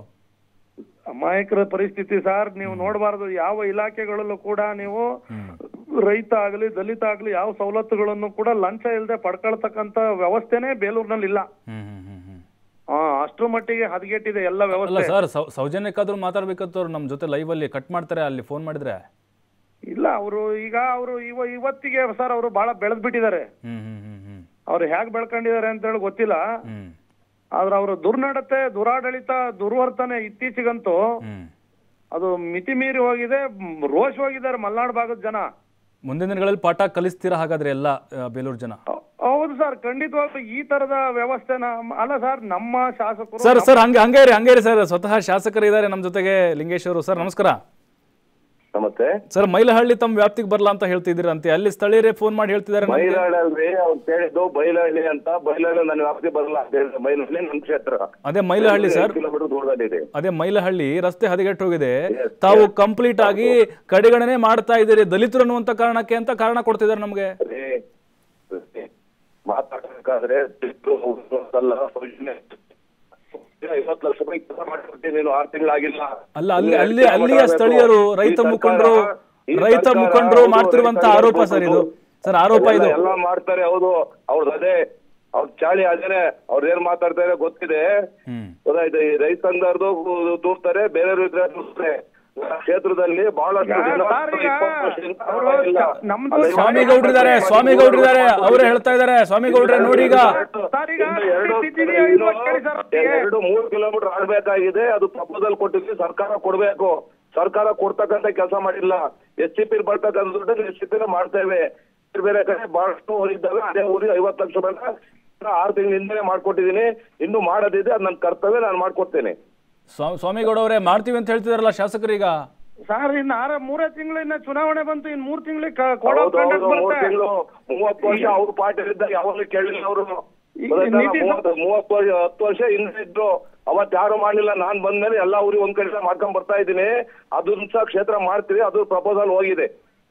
ಅಮಾಯಕರ ಪರಿಸ್ಥಿತಿ ಸರ್ ನೀವು ನೋಡಬಾರದು ಯಾವ ಇಲಾಖೆಗಳಲ್ಲೂ ಕೂಡ ನೀವು ರೈತ ಆಗಲಿ ದಲಿತ ಆಗಲಿ ಯಾವ ಸವಲತ್ತುಗಳನ್ನು ಕೂಡ ಲಂಚ ಇಲ್ಲದೆ ಪಡ್ಕೊಳ್ತಕ್ಕಂತ ವ್ಯವಸ್ಥೆನೇ ಬೇಲೂರಿನಲ್ಲಿ ಇಲ್ಲ ಹ್ಮ್ ಹ್ಮ್ ಹ್ಮ್ ಹ್ಮ್ ಆ, ಅಷ್ಟ್ರ ಮಟ್ಟಿಗೆ ಹದಗೆಟ್ಟಿದೆ ಎಲ್ಲ ಅಲ್ಲ ವ್ಯವಸ್ಥೆ ಸರ್ ಸೌ ಸೌಜನ್ಯಕ್ಕಾದ್ರೂ ಮಾತಾಡ್ಬೇಕಂತವ್ರು ನಮ್ಮ ಜೊತೆ ಲೈವಲ್ಲಿ ಕಟ್ ಮಾಡ್ತಾರೆ ಅಲ್ಲಿ ಫೋನ್ ಮಾಡಿದ್ರೆ ಇಲ್ಲ ಅವರು ಈಗ ಅವರು ಇವ ಇವತ್ತಿಗೆ ಸರ್ ಅವರು ಬಹಳ ಬೆಳೆದ್ ಬಿಟ್ಟಿದ್ದಾರೆ ಹ್ಮ್ ಹ್ಮ್ ಹ್ಮ್ ಹ್ಮ್ ಅವ್ರು ಹೇಗ್ ಬೆಳ್ಕೊಂಡಿದ್ದಾರೆ ಅಂತ ಹೇಳಿ ಗೊತ್ತಿಲ್ಲ ಹ್ಮ್ ಆದ್ರೆ ಅವರ ದುರ್ನಡತೆ ದುರಾಡಳಿತ ದುರ್ವರ್ತನೆ ಇತ್ತೀಚೆಗಂತೂ ಹ್ಮ್ ಅದು ಮಿತಿ ಮೀರಿ ಹೋಗಿದೆ ಮ್, ರೋಷ್ ಹೋಗಿದ್ದಾರೆ ಮಲ್ನಾಡ್ ಭಾಗದ ಜನ ಮುಂದಿನ ದಿನಗಳಲ್ಲಿ ಪಾಠ ಕಲಿಸ್ತೀರಾ ಹಾಗಾದ್ರೆ ಎಲ್ಲ ಆ, ಬೇಲೂರು ಜನ ಹೌ- ಹೌದು ಸರ್ ಖಂಡಿತವಾಗ್ಲೂ ಈ ತರದ ವ್ಯವಸ್ಥೆನ ಅಲ್ಲ ಸರ್ ನಮ್ಮ ಶಾಸಕರು ಸರ್ ಸರ್ ಹಂಗೆ ಹಂಗೆ ಇರಿ ಹಂಗೆ ಇರಿ ಸರ್ ಸ್ವತಃ ಶಾಸಕರು ಇದ್ದಾರೆ ನಮ್ಮ ಜೊತೆಗೆ ಲಿಂಗೇಶ್ ಅವರು ಸರ್ ನಮಸ್ಕಾರ ನಮಸ್ತೆ ಸರ್ ಮೈಲಹಳ್ಳಿ ತಮ್ಮ ವ್ಯಾಪ್ತಿಗೆ ಬರಲ್ಲ ಅಂತ ಹೇಳ್ತಿದ್ದೀರಂತೆ ಅಲ್ಲಿ ಸ್ಥಳೀಯರೇ ಫೋನ್ ಮಾಡಿ ಹೇಳ್ತಿದ್ದಾರೆ ನಮ್ಗೆ. ಬೈಲಹಳ್ಳಿ ಅಲ್ರಿ ಅವ್ರು ಕೇಳಿದ್ದು ಬೈಲಹಳ್ಳಿ ಅಂತ ಬೈಲಹಳ್ಳಿ ನನ್ನ ವ್ಯಾಪ್ತಿ ಬರಲ್ಲ ಅಂತ ಹೇಳಿದ್ರು ಬೈಲಹಳ್ಳಿ ನನ್ನ ಕ್ಷೇತ್ರ ಅದೇ ಮೈಲಹಳ್ಳಿ ಸರ್ ಕಿಲೋಮೀಟರ್ ದೂರದಲ್ಲಿದೆ ಅದೇ ಮೈಲಹಳ್ಳಿ ರಸ್ತೆ ಹದಗೆಟ್ಟು ಹೋಗಿದೆ ತಾವು ಕಂಪ್ಲೀಟ್ ಆಗಿ ಕಡೆಗಣನೆ ಮಾಡ್ತಾ ಇದ್ದೀರಿ ದಲಿತರು ಅನ್ನುವಂತ ಕಾರಣಕ್ಕೆ ಅಂತ ಕಾರಣ ಕೊಡ್ತಿದ್ದಾರೆ ನಮಗೆ ಅದೇ ಅದೇ. ಮಾತಾಡ್ಬೇಕಾದ್ರೆ ತಿರ್ಗು ಹೋಗೋದು ಅಂತಲ್ಲ, ಸೌಜನ್ಯ. ಐವತ್ತು ಲಕ್ಷ ರೂಪಾಯಿ ಕೆಲಸ ಮಾಡ್ಕೊಡ್ತೀನಿ ನೀನು ಆರು ತಿಂಗಳಾಗಿಲ್ಲ ಅಲ್ಲ ಅಲ್ಲಿ ಅಲ್ಲಿ ಅಲ್ಲಿಯ ಸ್ಥಳೀಯರು ರೈತ ಮುಖಂಡರು ರೈತ ಮುಖಂಡರು ಮಾಡ್ತಿರುವಂತ ಆರೋಪ ಸರ್ ಇದು ಸರ್ ಆರೋಪ ಇದು ಎಲ್ಲ ಮಾಡ್ತಾರೆ ಹೌದು ಅವ್ರದ್ದು ಅದೇ ಅವ್ರ ಚಾಳಿ ಅದೇನೆ ಅವ್ರ ಏನ್ ಮಾತಾಡ್ತಾರೆ ಗೊತ್ತಿದೆ ಹ್ಮ್ ಗೊತ್ತಾಯ್ತು ಈ ರೈತ ಸಂಘರ್ದು ದೂರ್ತಾರೆ ಬೇರೆ ಇದ್ರೆ ದೂರ್ತಾರೆ ನಮ್ಮ ಕ್ಷೇತ್ರದಲ್ಲಿ ಬಹಳಷ್ಟು ಈಗ ಜನ ಸರ್ ಈಗ ಇಪ್ಪತ್ತು ವರ್ಷದಿಂದ ಅವರು ಇಲ್ಲ. ನಮ್ದು ಅಲ್ಲ, ಸ್ವಾಮಿ ಗೌಡ್ರಿದ್ದಾರೆ ಸ್ವಾಮಿ ಗೌಡ್ರಿದ್ದಾರೆ ಅವರೇ ಹೇಳ್ತಾ ಇದ್ದಾರೆ ಸ್ವಾಮಿ ಗೌಡ್ರೆ ನೋಡಿ ಈಗ ಸರ್ ಈಗ ಇನ್ನು ಎರಡು ಸ್ಥಿತಿನೇ ಇಲ್ವಾ ಕೇಳಿ ಸರ್ ಅವ್ರಿಗೆ? ಎರಡು ಮೂರು ಕಿಲೋಮೀಟರ್ ಆಡ್ಬೇಕಾಗಿದೆ ಅದು ಪ್ರಪೋಸಲ್ ಕೊಟ್ಟಿದ್ವಿ ಸರ್ಕಾರ ಕೊಡ್ಬೇಕು ಸರ್ಕಾರ ಕೊಡ್ತಕ್ಕಂತ ಕೆಲಸ ಮಾಡಿಲ್ಲ ಎಸ್ ಸಿ ಪಿ ಬರ್ತಕ್ಕಂಥ ದುಡ್ಡು ಎಸ್ ಸಿ ಪಿ ಮಾಡ್ತೇವೆ ಬೇರೆ ಬೇರೆ ಕಡೆ ಬಹಳಷ್ಟು ಇದ್ದಾವೆ ಅದೇ ಊರಿಗೆ ಐವತ್ತು ಲಕ್ಷ ಬೇಡ ಆರು ತಿಂಗಳ ಹಿಂದೆ ಮಾಡ್ಕೊಟ್ಟಿದ್ದೀನಿ ಇನ್ನು ಮಾಡೋದಿದೆ ಅದು ನನ್ನ ಕರ್ತವ್ಯ ನಾನು ಮಾಡ್ಕೊಡ್ತೇನೆ ಸ್ವಾ- ಸ್ವಾಮಿಗೌಡ ಅವರೇ ಮಾಡ್ತೀವಿ ಅಂತ ಹೇಳ್ತಿದಾರಲ್ಲ ಶಾಸಕರೀಗ ಸರ್ ಇನ್ನು ಆರ ಮೂರೇ ತಿಂಗಳು ಇನ್ನ ಚುನಾವಣೆ ಬಂತು ಇನ್ ಮೂರ್ ತಿಂಗಳಿಗೆ ಹೌದು ಹೌದು ಮೂರು ತಿಂಗಳು ಮೂವತ್ತು ವರ್ಷ ಅವ್ರ ಪಾರ್ಟಿ ಇದ್ದಾಗ ಯಾವಾಗಲೂ ಕೇಳಿಲ್ಲ ಅವರು ಈ ನೀತಿ ಸಂ- ಮೂವತ್ತು ವರ್ಷ ಹತ್ತು ವರ್ಷ ಹಿಂದೆ ಇದ್ರು ಅವತ್ ಯಾರು ಮಾಡ್ಲಿಲ್ಲ ನಾನ್ ಬಂದ್ಮೇಲೆ ಎಲ್ಲಾ ಊರಿಗೆ ಒಂದ್ ಕಡೆ ಮಾಡ್ಕೊಂಡ್ ಬರ್ತಾ ಇದ್ದೀನಿ ಅದನ್ನ ಸಹ ಕ್ಷೇತ್ರ ಮಾಡ್ತೀವಿ ಅದು ಪ್ರಪೋಸಲ್ ಹೋಗಿದೆ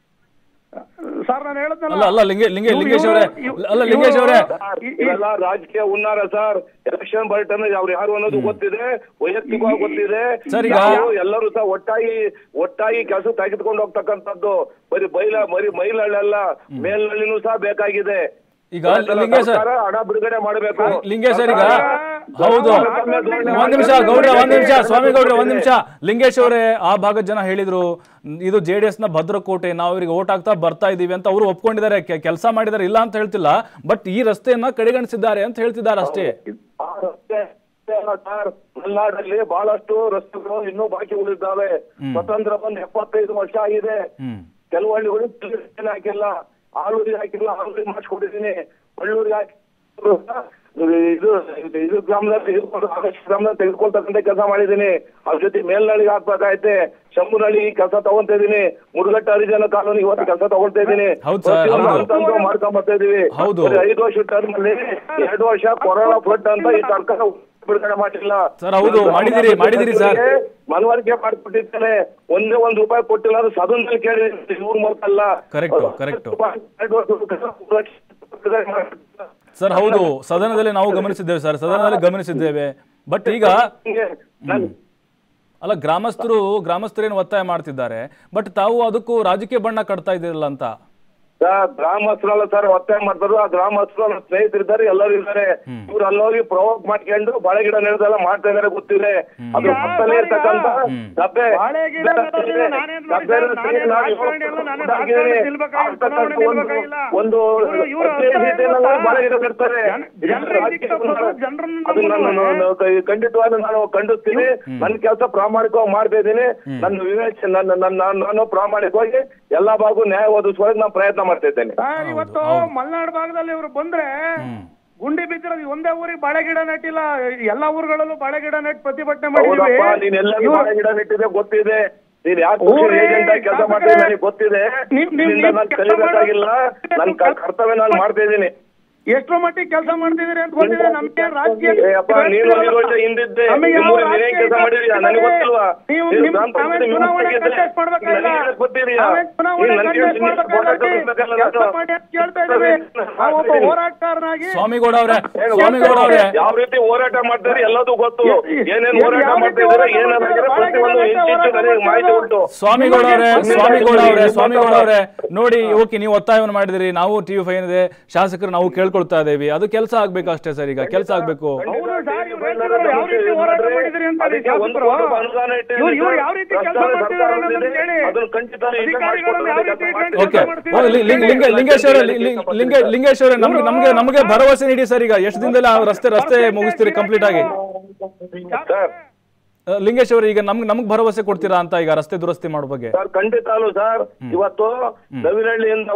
ಸರ್ ನಾನು ಹೇಳಿದ್ನಲ್ಲ ಅಲ್ಲ ಅಲ್ಲ ಲಿಂಗೇ ಲಿಂಗೇ ಇವ್ರು- ಲಿಂಗೇಶ್ ಅವರೇ ಇವ್ರು- ಅಲ್ಲ ಲಿಂಗೇಶ್ ಅವರೇ ಈ- ಈ- ಇವೆಲ್ಲ ರಾಜಕೀಯ ಉನ್ನಾರ ಸರ್ ಎಲೆಕ್ಷನ್ ಬರ್ತನೆ ಅವ್ರು ಯಾರು ಅನ್ನೋದು ಗೊತ್ತಿದೆ ವೈಯಕ್ತಿಕವಾಗಿ ಗೊತ್ತಿದೆ ಸರ್, ಈಗ- ನಾವು ಎಲ್ಲರೂ ಸಹ ಒಟ್ಟಾಗಿ ಒಟ್ಟಾಗಿ ಕೆಲಸ ತೆಗೆದುಕೊಂಡು ಹೋಗ್ತಕ್ಕಂಥದ್ದು ಬರೀ ಬೈಲ ಬರೀ ಮೈಲಳ್ಳೆಲ್ಲ ಮೇಲ್ನಳ್ಳಿನೂ ಸಹ ಬೇಕಾಗಿದೆ ಈಗ ಲಿಂಗೇಶ್ ಸರ್ ಸರ್ಕಾರ ಹಣ ಬಿಡುಗಡೆ ಮಾಡಬೇಕು ಲಿಂಗೇಶ್ ಸರ್ ಈಗ ಹೌದು ಒಂದ್ ನಿಮಿಷ ಗೌಡ್ರೆ ಒಂದ್ ನಿಮಿಷ ಸ್ವಾಮಿ ಗೌಡ್ರೆ ಒಂದ್ ನಿಮಿಷ ಲಿಂಗೇಶ್ ಅವರೇ ಆ ಭಾಗದ ಜನ ಹೇಳಿದ್ರು ಇದು ಜೆ ಡಿ ಎಸ್ ನ ಭದ್ರಕೋಟೆ ನಾವು ಇವರಿಗೆ ಓಟ್ ಹಾಕ್ತಾ ಬರ್ತಾ ಇದೀವಿ ಅಂತ ಅವರು ಒಪ್ಕೊಂಡಿದ್ದಾರೆ ಕೆಲಸ ಮಾಡಿದ್ದಾರೆ ಇಲ್ಲ ಅಂತ ಹೇಳ್ತಿಲ್ಲ ಬಟ್ ಈ ರಸ್ತೆಯನ್ನ ಕಡೆಗಣಿಸಿದ್ದಾರೆ ಅಂತ ಹೇಳ್ತಿದ್ದಾರೆ ಅಷ್ಟೇ ಆ ರಸ್ತೆ ಅಷ್ಟೇ ಅಲ್ಲ ಸರ್ ಮಲೆನಾಡಲ್ಲಿ ಬಹಳಷ್ಟು ರಸ್ತೆಗಳು ಇನ್ನೂ ಬಾಕಿ ಉಳಿದಿದ್ದಾವೆ ಸ್ವತಂತ್ರ ಬಂದು ಎಪ್ಪತ್ತೈದು ವರ್ಷ ಆಗಿದೆ ಹ್ಮ್ ಕೆಲವು ಹಳ್ಳಿಗಳು ತಿರುಗಿ ಹಾಕಿಲ್ಲ ಆಲೂರಿಗೆ ಹಾಕಿಲ್ಲ ಆಲೂರಿಗೆ ಮಾಡಿಸ್ಕೊಟ್ಟಿದ್ದೀನಿ ಬಳ್ಳೂರಿಗೆ ಹಾಕಿ ಇದು ಇದು ಗ್ರಾಮದಲ್ಲಿ ತೆಗೆದುಕೊಂಡು ಆಗಸ್ಟ್ ಗ್ರಾಮದಲ್ಲಿ ತೆಗೆದುಕೊಳ್ತಕ್ಕಂಥ ಕೆಲಸ ಮಾಡಿದ್ದೀನಿ ಅವ್ರ ಜೊತೆ ಮೇಲ್ನಳ್ಳಿಗೆ ಹಾಕ್ಬೇಕಾಯ್ತೆ ಶಂಭುನಳ್ಳಿ ಕೆಲಸ ತಗೊಂತ ಇದೀನಿ ಮುರುಘಟ್ಟ ಹರಿಜನ ಕಾಲೋನಿ ಇವತ್ತು ಕೆಲಸ ತಗೊಳ್ತಾ ಇದೀನಿ ಹೌದು ಸರ್, ಪ್ರತಿಯೊಂದು ಹೌದು. ಹಂತ ಹಂತ ಮಾಡ್ಕೊಂಡ್ ಬರ್ತಾ ಇದೀವಿ ಹೌದು. ಬರೀ ಐದು ವರ್ಷ ಟರ್ಮ್ ಅಲ್ಲಿ ಎರಡು ವರ್ಷ ಕೊರೋನಾ ಫ್ಲಡ್ ಅಂತ ಈ ಸರ್ಕಾರ ಬಿಡುಗಡೆ ಮಾಡಿಲ್ಲ ಸರ್, ಹೌದು, ಮಾಡಿದಿರಿ, ಮಾಡಿದಿರಿ ಸರ್. ಮನವರಿಕೆ ಮಾಡ್ಕೊಟ್ಟಿದ್ದೇನೆ ಒಂದೇ ಒಂದ್ ರೂಪಾಯಿ ಕೊಟ್ಟಿಲ್ಲ ಅದು ಸದನದಲ್ಲಿ ಕೇಳಿ ಇವ್ರ ಮೂಲಕ ಅಲ್ಲ Correct, correct. ಎರಡು ವರ್ಷ ಸರ್ ಹೌದು ಸದನದಲ್ಲಿ ನಾವು ಗಮನಿಸಿದ್ದೇವೆ ಸರ್ ಸದನದಲ್ಲಿ ಗಮನಿಸಿದ್ದೇವೆ ಬಟ್ ಈಗ ನಾನು ಅಲ್ಲ ಗ್ರಾಮಸ್ಥರು ಗ್ರಾಮಸ್ಥರೇನು ಒತ್ತಾಯ ಮಾಡ್ತಿದ್ದಾರೆ ಬಟ್ ತಾವು ಅದಕ್ಕೂ ರಾಜಕೀಯ ಬಣ್ಣ ಕಟ್ತಾ ಇದ್ದೀರಲ್ಲ ಅಂತ ಸರ್ ಗ್ರಾಮಸ್ಥರಲ್ಲ ಸರ್ ಒತ್ತಾಯ ಮಾಡ್ತಾರೆ ಆ ಗ್ರಾಮಸ್ಥರು ನನ್ನ ಸ್ನೇಹಿತರಿದ್ದಾರೆ ಎಲ್ಲರೂ ಇದ್ದಾರೆ ಇವ್ರು ಅಲ್ಲೋಗಿ ಪ್ರವೋಕ್ ಮಾಡ್ಕೊಂಡು ಬಾಳೆ ಗಿಡ ನೆಡದೆಲ್ಲ ಮಾಡ್ತಾ ಇದಾರೆ ಗೊತ್ತಿದೆ ಅದು ಈಗ ಪಕ್ಕದಲ್ಲೇ ಇರ್ತಕ್ಕಂಥ ಹ್ಮ್. ಡಬ್ಬೆ ಬಾಳೆ ಗಿಡ ನೆಡೋದಿಲ್ಲ, ನಾನೇನ್ ಮಾಡಿ ಡಬ್ಬೆ ಸರ್, ನಾನೇನ್ ರಾಜಕಾರಣಿ ಅಲ್ಲ, ನಾನೇನ್ ರಾಜಕಾರಣಿ ನಿಲ್ಬೇಕಾಗಿಲ್ಲ, ಚುನಾವಣೆ ನಿಲ್ಬೇಕಾಗಿಲ್ಲ. ಒಂದು ಇವ್ರು- ಇವ್ರು ಹದಿನೈದು ಅಭಿಪ್ರಾಯ ಸೀಟಿನಲ್ಲಿ ಗೊತ್ತಾ? ಬಾಳೆ ಗಿಡ ನೆಡ್ತಾರೆ ಜನ- ಜನರಿಗೆ ದಿಕ್ತಪ್ಪ, ಜನರನ್ನ ಅದು ನನ್ನ ನಂಬುವವರೇ. ನಾನು ಕೈ- ಖಂಡಿತವಾಗಿ ನಾನು ಖಂಡಿಸ್ತೀನಿ ನನ್ನ ಕೆಲಸ ಪ್ರಾಮಾಣಿಕವಾಗಿ ಮಾಡ್ತಾ ಇದ್ದೀನಿ ನನ್ನ ವಿವೇಚನೆ ನನ್ನ ನನ್ನ ನಾನು- ನಾನು ಪ್ರಾಮಾಣಿಕವಾಗಿ ಎಲ್ಲಾ ಭಾಗು ನ್ಯಾಯ ಒದಗಿಸುವಾಗ ನಾನು ಪ್ರಯತ್ನ ಮಾಡ್ತಾ ಇದ್ದೇನೆ ಸರ್ ಇವತ್ತು ಮಲೆನಾಡು ಭಾಗದಲ್ಲಿ ಇವರು ಬಂದ್ರೆ ಗುಂಡಿ ಬಿದ್ದಿರೋದು ಒಂದೇ ಊರಿಗೆ ಬಾಳೆ ಗಿಡ ನೆಟ್ಟಿಲ್ಲ ಎಲ್ಲಾ ಊರುಗಳಲ್ಲೂ ಬಾಳೆ ಗಿಡ ನೆಟ್ಟು ಪ್ರತಿಭಟನೆ ಹೌದಪ್ಪ ಮಾಡಿದ್ವಿ ನೀನ್ ಎಲ್ಲ ಇವ್ರು- ಬಾಳೆ ಗಿಡ ನೆಟ್ಟಿದೆ ಗೊತ್ತಿದೆ ನೀನ್ ಯಾಕೆ ಊರೇ ಏಜೆಂಟ್ ಆಗಿ ಕೆಲಸ ಮಾಡ್ತೀನಿ ನನಗೆ ಗೊತ್ತಿದೆ ನಿಮ್- ನಿಮ್- ನಿನ್ನಿಂದ ನಿಮ್ ನಾನು ಕೆಲ್ಸ ಕಲಿಬೇಕಾಗಿಲ್ಲ ಮಾಡೋದು- ನನ್ನ ಕ- ಕರ್ತವ್ಯ ನಾನು ಮಾಡ್ತಾ ಇದ್ದೀನಿ ಎಷ್ಟರ ಮಟ್ಟಿಗೆ ಕೆಲಸ ಮಾಡ್ತಿದ್ದೀರಿ ಅಂತ ಗೊತ್ತಿದೆ ನಮ್ಗೆ ರಾಜಕೀಯ ಏ ಅಪ್ಪ, ನೀನು ಐದು ವರ್ಷ ಹಿಂದಿದ್ದೆ. ನಮಗೆ ಯಾವ ನಿಮ್ಮೂರಲ್ಲಿ ನೀನೇನ್ ರಾಜಕೀಯ ಕೆಲ್ಸ ಮಾಡಿದ್ಯಾ? ನನಗೆ ಗೊತ್ತಿಲ್ವಾ? ನೀವು ನೀವು ನಿಮ್ ಗ್ರಾಮ ತಾವೇ ಪಂಚಾಯ್ತಿ ಚುನಾವಣೆ ಮಿನಿಸ್ಟರ್ contest ಮಾಡ್ಬೇಕಾಗಿಲ್ಲ. ನನಗೆ ಗೊತ್ತಿದೆಯಾ? ತಾವೇ ಚುನಾವಣೆ ನೀನು ನನಗೆ contest ನಿನ್ನ ಫೋಟೋ ಮಾಡ್ಬೇಕಾಗಿಲ್ಲ. ತೋರಿಸ್ಬೇಕಲ್ಲ ಕೆಲ್ಸ ನಾನು? ಮಾಡಿ ಅಂತ ಕೇಳ್ತಾ ಇದ್ದೀವಿ. ನಾವು ಒಬ್ಬ ಹೋರಾಟಗಾರನಾಗಿ ಸ್ವಾಮಿಗೌಡ ಅವರೇ ಏನು ಸ್ವಾಮಿಗೌಡ ಅವರೇ ಯಾವ ರೀತಿ ಹೋರಾಟ ಮಾಡ್ತಾರೆ ಎಲ್ಲದೂ ಗೊತ್ತು ಎ- ಎ- ಏನೇನ್ ಎ- ಹೋರಾಟ ಯಾವ ರೀತಿ ಮಾಡ್ತಾ ಇದ್ದಾರೆ ಹೋರಾಟ ಏನಾದ್ರೆ ಮಾಡ್ತಾರೆ? ಪ್ರತಿಯೊಂದು ಬಾಳಕೆ ಇಂಚಿಂಚು ಹೋರಾಟ ನನಗೆ ಮಾಹಿತಿ ಮಾಡ್ತಾರೆ. ಉಂಟು ಸ್ವಾಮಿಗೌಡ ಅವರೇ ನಿಮ್ಗೆ ಸ್ವಾಮಿಗೌಡ ಅವರೇ ನಿಮ್ಮ ಸ್ವಾಮಿಗೌಡ ಮಾತಾಡ- ಅವರೇ ನೋಡಿ ಓಕೆ ನೀವು ಒತ್ತಾಯವನ್ನು ಮಾಡಿದಿರಿ ನಾವು ಟಿವಿ ಫೈವ್ ಇದೆ ಶಾಸಕರು ನಾವು ಕೇಳ್ಕೊಳ್ತಾ ಇದ್ದೀವಿ ಅದು ಕೆಲಸ ಆಗ್ಬೇಕು ಅಷ್ಟೇ ಸರ್ ಈಗ ಕೆಲಸ ಆಗ್ಬೇಕು ಹೌದು ಸರ್, ಇವ್ರು ಹೇಳ್ತಿದ್ದಾರೆ ಯಾವ ರೀತಿ ಹೋರಾಟ ಮಾಡಿದಿರಿ ಅಂತ ಹೇಳಿ ಅದಕ್ಕೆ ಒಂದು ಶಾಸಕರು. ಕೋಟಿ ಅನುದಾನ ಇಟ್ಟಿದ್ದೀನಿ ಇವ್ರು- ಇವ್ರು ಸರ್. ಯಾವ ರೀತಿ ಕೆಲಸ ಸರ್ಕಾರ ಮಾಡ್ತಿದ್ದಾರೆ ಅನ್ನೋದನ್ನ ಸರ್ಕಾರದಲ್ಲಿದೆ. ಹೇಳಿ. ಅದನ್ನು ಖಂಡಿತ ಈಗ ಅಧಿಕಾರಿಗಳನ್ನು ಯಾವ ರೀತಿ ಮಾಡ್ಕೊಡ್ತಾರೆ. ಕೆಲಸ ಓಕೆ ಮಾಡ್ತಿದ್ದಾರೆ ಲಿಂಗ ಲಿಂಗ ಲಿಂಗೇಶ್ ಅವರೇ ಲಿ- ಲಿ- ಲಿಂಗ ಲಿಂಗೇಶ್ ಅವರೇ ನಮ್ಗೆ ನಮ್ಗೆ ನಮಗೆ ಭರವಸೆ ನೀಡಿ ಸರ್ ಈಗ ಎಷ್ಟು ದಿನದಲ್ಲಿ ಆ ರಸ್ತೆ ರಸ್ತೆ ಮುಗಿಸ್ತೀರಿ ಕಂಪ್ಲೀಟ್ ಆಗಿ ಸರ್ ಆ, ಲಿಂಗೇಶ್ ಅವರೇ ಈಗ ನಮ್ಗೆ ನಮ್ಗೆ ಭರವಸೆ ಕೊಡ್ತೀರಾ ಅಂತ ಈಗ ರಸ್ತೆ ದುರಸ್ತಿ ಮಾಡೋ ಬಗ್ಗೆ ಸರ್ ಖಂಡಿತ ಅಲ್ಲ ಸರ್ ಇವತ್ತು ನವಿನಹಳ್ಳಿಯಿಂದವ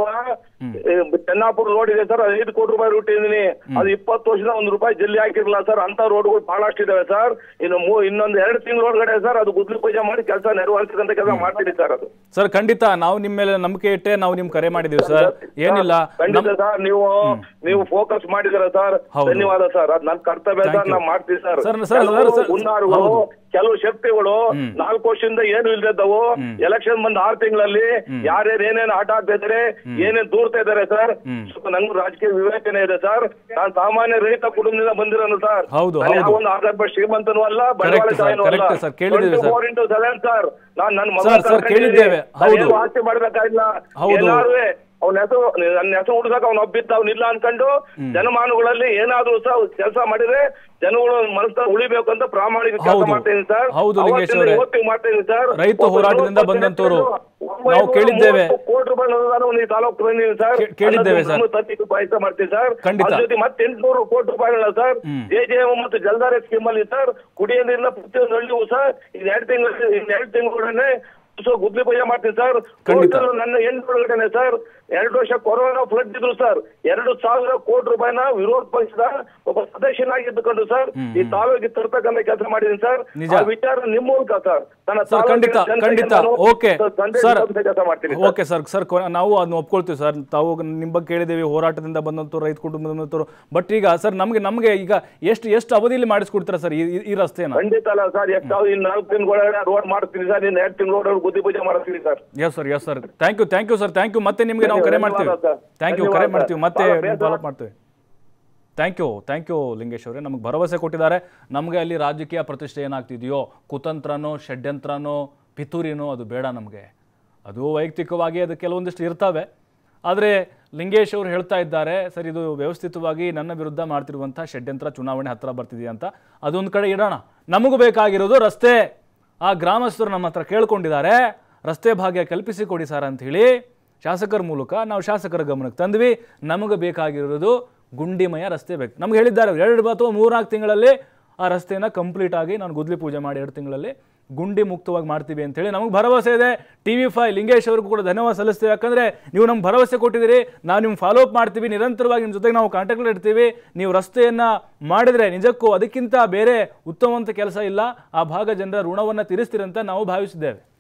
ಚೆನ್ನಾಪುರ ರೋಡ್ ಇದೆ ಸರ್ ಐದು ಕೋಟಿ ರೂಪಾಯಿ ರೂಟ್ ಇದೀನಿ ಅದು ಇಪ್ಪತ್ತು ವರ್ಷದ ಒಂದು ರೂಪಾಯಿ ಜಲ್ಲಿ ಹಾಕಿರಲ್ಲ ಸರ್ ಅಂತ ರೋಡ್ಗಳು ಬಹಳಷ್ಟು ಇದಾವೆ ಸರ್ ಇನ್ನು ಮೂ- ಇನ್ನೊಂದು ಎರಡು ತಿಂಗಳ ಒಳಗಡೆ ಸರ್ ಅದು ಗುದ್ಲಿ ಪೂಜೆ ಮಾಡಿ ಕೆಲಸ ನೆರವೇರಿಸಕ್ಕಂತ ಕೆಲಸ ಮಾಡ್ತೀನಿ ಸರ್ ಅದು ಸರ್ ಖಂಡಿತ ನಾವು ನಿಮ್ಮ ಮೇಲೆ ನಂಬಿಕೆ ಇಟ್ಟೆ ನಾವು ನಿಮ್ ಕರೆ ಮಾಡಿದೀವಿ ಸರ್ ಏನಿಲ್ಲ ಖಂಡಿತ ನಮ್- ಸರ್ ನೀವು ನೀವು ಫೋಕಸ್ ಮಾಡಿದಿರ ಸರ್ ಹೌದು. ಧನ್ಯವಾದ ಸರ್ ಅದ್ ನನ್ನ ಕರ್ತವ್ಯ Thank ಸರ್ you. ನಾವು ಮಾಡ್ತೀವಿ ಸರ್ ಸರ್, ಸರ್, ಕೆಲವು ಸರ್, ಸರ್, ಹುನ್ನಾರಗಳು ಹೌದು. ಕೆಲವು ಶಕ್ತಿಗಳು ನಾಲ್ಕು ವರ್ಷದಿಂದ ಏನು ಇಲ್ದಿದ್ದವು ಎಲೆಕ್ಷನ್ ಬಂದ ಆರು ತಿಂಗಳಲ್ಲಿ ಯಾರ್ಯಾರು ಏನೇನು ಆಟ ಆಡ್ತಾ ಇದಾರೆ ಏನೇನ್ ದೂರ್ತಾ ಇದಾರೆ ಸರ್ ಸ್ವಲ್ಪ ನಂಗೂ ರಾಜಕೀಯ ವಿವೇಚನೆ ಇದೆ ಸರ್ ನಾನು ಸಾಮಾನ್ಯ ರೈತ ಕುಟುಂಬದಿಂದ ಬಂದಿರೋನು ಸರ್ ಹೌದು, ನಾನು ಹೌದು. ಯಾವೊಂದು ಆಧಾರ ಶ್ರೀಮಂತನೂ ಅಲ್ಲ ಬಂಡವಾಳಶಾಹಿನೂ sir, ಅಲ್ಲ correct sir, ಕೇಳಿದ್ದೇವೆ sir. Four into seven sir ನಾನು ನನ್ನ ಮಗ Sir, sir, ಕೇಳಿದ್ದೇವೆ, ಹೌದು. ಆಸ್ತಿ ಮಾಡ್ಬೇಕಾಗಿಲ್ಲ ಹೌದು. ಏನಾದ್ರು ಅವನ ಹೆಸರು ನನ್ನ ಹೆಸರು ಹುಡುಗಕ ಅವ್ನ ಒಬ್ಬಿದ್ದ ಅವ್ನಿಲ್ಲ ಅನ್ಕೊಂಡು ಜನಮಾನಗಳಲ್ಲಿ ಏನಾದ್ರೂ ಸಹ ಕೆಲಸ ಮಾಡಿದ್ರೆ ಜನಗಳು ಮನಸ್ಸ ಉಳಿಬೇಕು ಅಂತ ಪ್ರಾಮಾಣಿಕ ಕೆಲಸ ಹೌದು. ಮಾಡ್ತೀನಿ ಸರ್ ಹೌದು, ಲಿಂಗೇಶ್ ಅವತ್ತಿಂದ ಅವರೇ. ಇವತ್ತಿಗೆ ಮಾಡ್ತೀನಿ ಸರ್ ರೈತ ಒಬ್ಬ ಹೋರಾಟದಿಂದ ನಲವತ್ತು ಬಂದಂತವ್ರು. ಒಂಬೈನೂರ ನಾವು ಕೇಳಿದ್ದೇವೆ. ಮೂವತ್ತು ಕೋಟಿ ರೂಪಾಯಿ ಅನುದಾನವನ್ನು ಈ ತಾಲೂಕು ಬಂದಿದ್ದೀನಿ ಸರ್ ಕೇ- ಕೇಳಿದ್ದೇವೆ ಸರ್. ಅದನ್ನು ತತ್ತಿ ಪಾಯಸ ಮಾಡ್ತೀನಿ ಸರ್ ಖಂಡಿತ. ಅದ್ರ ಜೊತೆ ಮತ್ತೆ ಎಂಟುನೂರು ಕೋಟಿ ರೂಪಾಯಿಗಳ ಸರ್ ಜೆ ಜೆ ಎಂ ಮತ್ತು ಜಲಧಾರೆ ಸ್ಕೀಮ್ ಅಲ್ಲಿ ಸರ್ ಕುಡಿಯೋ ನೀರಿನ ಪ್ರತಿಯೊಂದು ಹಳ್ಳಿಗೂ ಸರ್ ಇನ್ ಎರಡು ತಿಂಗಳು ಇನ್ ಎರಡು ತಿಂಗಳೊಡನೆ ಸೊ ಗುದ್ಲಿ ಪೂಜೆ ಮಾಡ್ತೀನಿ ಸರ್ ಖಂಡಿತ. Total ನನ್ನ ಎಂಟು ಒಳಗಡೆ ಸರ್ ಎರಡು ವರ್ಷ ಕೊರೋನಾ ಫ್ಲಡ್ ಇದ್ರು ಸರ್ ಎರಡು ಸಾವಿರ ಕೋಟಿ ರೂಪಾಯಿನ ವಿರೋಧ ಪಕ್ಷದ ಒಬ್ಬ ಸದಸ್ಯನಾಗಿದ್ದುಕೊಂಡು ಸರ್ ಈ ತಾಲೂಕಿಗೆ ತರ್ತಕ್ಕಂಥ ಕೆಲಸ ಮಾಡಿದ್ದೀನಿ ಸರ್ ನಿಜ. ಆ ವಿಚಾರ ನಿಮ್ಮ ಮೂಲಕ ಸರ್ ನನ್ನ ಸರ್ ಖಂಡಿತ ತಾಲೂಕಿನ ಜನತೆಗೆ ಖಂಡಿತ ನಾನು ಓಕೆ ತಂದೆ ಸರ್ ಜೊತೆ ಕೆಲಸ ಮಾಡ್ತೀನಿ ಸರ್. ಓಕೆ ಸರ್ ಸರ್ ಕೊ- ನಾವು ಅದನ್ನ ಒಪ್ಕೊಳ್ತೀವಿ ಸರ್ ತಾವು ನಿಮ್ಮ ಬಗ್ಗೆ ಕೇಳಿದ್ದೇವೆ ಹೋರಾಟದಿಂದ ಬಂದಂತವ್ರು ರೈತ ಕುಟುಂಬದ ಬಂದಂತವ್ರು ಬಟ್ ಈಗ ಸರ್ ನಮಗೆ ನಮಗೆ ಈಗ ಎಷ್ಟು ಎಷ್ಟು ಅವಧಿಯಲ್ಲಿ ಮಾಡಿಸ್ಕೊಡ್ತೀರಾ ಸರ್ ಈ- ಈ- ಈ ರಸ್ತೆನ ಖಂಡಿತ ಅಲ್ಲ ಸರ್ ಎಷ್ಟು ಇನ್ ನಾಲ್ಕು ತಿಂಗಳೊಳಗಡೆ ರೋಡ್ ಮಾಡ್ತೀನಿ ಸರ್ ಇನ್ನು ಎರಡು ತಿಂಗಳೊಳಗಡೆ ಗುದ್ದಿ ಪೂಜೆ ಮಾಡ್ತೀನಿ sir yes sir yes sir thank you thank you sir thank you ಮತ್ತೆ ನಿಮಗೆ ನಾವು ಕರೆ ಮಾಡ್ತೀವಿ ಧನ್ಯವಾದ ಸರ್. ಥ್ಯಾಂಕ್ ಯು ಕರೆ ಧನ್ಯವಾದ ಮಾಡ್ತೀವಿ ಮತ್ತೆ ಬಹಳ ಬೇಸರ. ಫಾಲೋ ಮಾಡ್ತೀವಿ thank you thank you Lingesh ಅವರೇ ನಮಗೆ ಭರವಸೆ ಕೊಟ್ಟಿದ್ದಾರೆ ನಮಗೆ ಅಲ್ಲಿ ರಾಜಕೀಯ ಪ್ರತಿಷ್ಠೆ ಏನಾಗ್ತಿದೆಯೋ ಕುತಂತ್ರನೋ ಷಡ್ಯಂತ್ರನೋ ಪಿತೂರಿನೋ ಅದು ಬೇಡ ನಮಗೆ ಅದು ವೈಯಕ್ತಿಕವಾಗಿ ಅದು ಕೆಲವೊಂದಿಷ್ಟು ಇರ್ತವೆ ಆದರೆ ಲಿಂಗೇಶ್ ಅವರು ಹೇಳ್ತಾ ಇದ್ದಾರೆ ಸರ್ ಇದು ವ್ಯವಸ್ಥಿತವಾಗಿ ನನ್ನ ವಿರುದ್ಧ ಮಾಡ್ತಿರುವಂಥ ಷಡ್ಯಂತ್ರ ಚುನಾವಣೆ ಹತ್ತಿರ ಬರ್ತಿದೆ ಅಂತ ಅದೊಂದು ಕಡೆ ಇಡೋಣ ನಮಗೂ ಬೇಕಾಗಿರೋದು ರಸ್ತೆ ಆ ಗ್ರಾಮಸ್ಥರು ನಮ್ಮ ಹತ್ರ ಕೇಳ್ಕೊಂಡಿದ್ದಾರೆ ರಸ್ತೆ ಭಾಗ್ಯ ಕಲ್ಪಿಸಿಕೊಡಿ ಸರ್ ಅಂತ ಹೇಳಿ ಶಾಸಕರ ಮೂಲಕ ನಾವು ಶಾಸಕರ ಗಮನಕ್ಕೆ ತಂದ್ವಿ ನಮಗೆ ಬೇಕಾಗಿರೋದು ಗುಂಡಿಮಯ ರಸ್ತೆ ಬೇಕು ನಮ್ಗೆ ಹೇಳಿದ್ದಾರೆ ಎರಡು ಅಥವಾ ಮೂರ್ನಾಲ್ಕು ತಿಂಗಳಲ್ಲಿ ಆ ರಸ್ತೆನ ಕಂಪ್ಲೀಟ್ ಆಗಿ ನಾನು ಗುದ್ಲಿ ಪೂಜೆ ಮಾಡಿ ಎರಡು ತಿಂಗಳಲ್ಲಿ ಗುಂಡಿ ಮುಕ್ತವಾಗಿ ಮಾಡ್ತೀವಿ ಅಂತೇಳಿ ನಮಗೆ ಭರವಸೆ ಇದೆ ಟಿ ವಿ ಫೈ ಲಿಂಗೇಶ್ ಅವ್ರಿಗೂ ಕೂಡ ಧನ್ಯವಾದ ಸಲ್ಲಿಸ್ತೀವಿ ಯಾಕಂದರೆ ನೀವು ನಮ್ಗೆ ಭರವಸೆ ಕೊಟ್ಟಿದ್ದೀರಿ ನಾವು ನಿಮ್ಗೆ ಫಾಲೋ ಅಪ್ ಮಾಡ್ತೀವಿ ನಿರಂತರವಾಗಿ ನಿಮ್ಮ ಜೊತೆಗೆ ನಾವು ಕಾಂಟ್ಯಾಕ್ಟ್ ಇಡ್ತೀವಿ ನೀವು ರಸ್ತೆಯನ್ನು ಮಾಡಿದರೆ ನಿಜಕ್ಕೂ ಅದಕ್ಕಿಂತ ಬೇರೆ ಉತ್ತಮವಂತ ಕೆಲಸ ಇಲ್ಲ ಆ ಭಾಗ ಜನರ ಋಣವನ್ನು ತೀರಿಸ್ತೀರಿ ಅಂತ ನಾವು ಭಾವಿಸಿದ್ದೇವೆ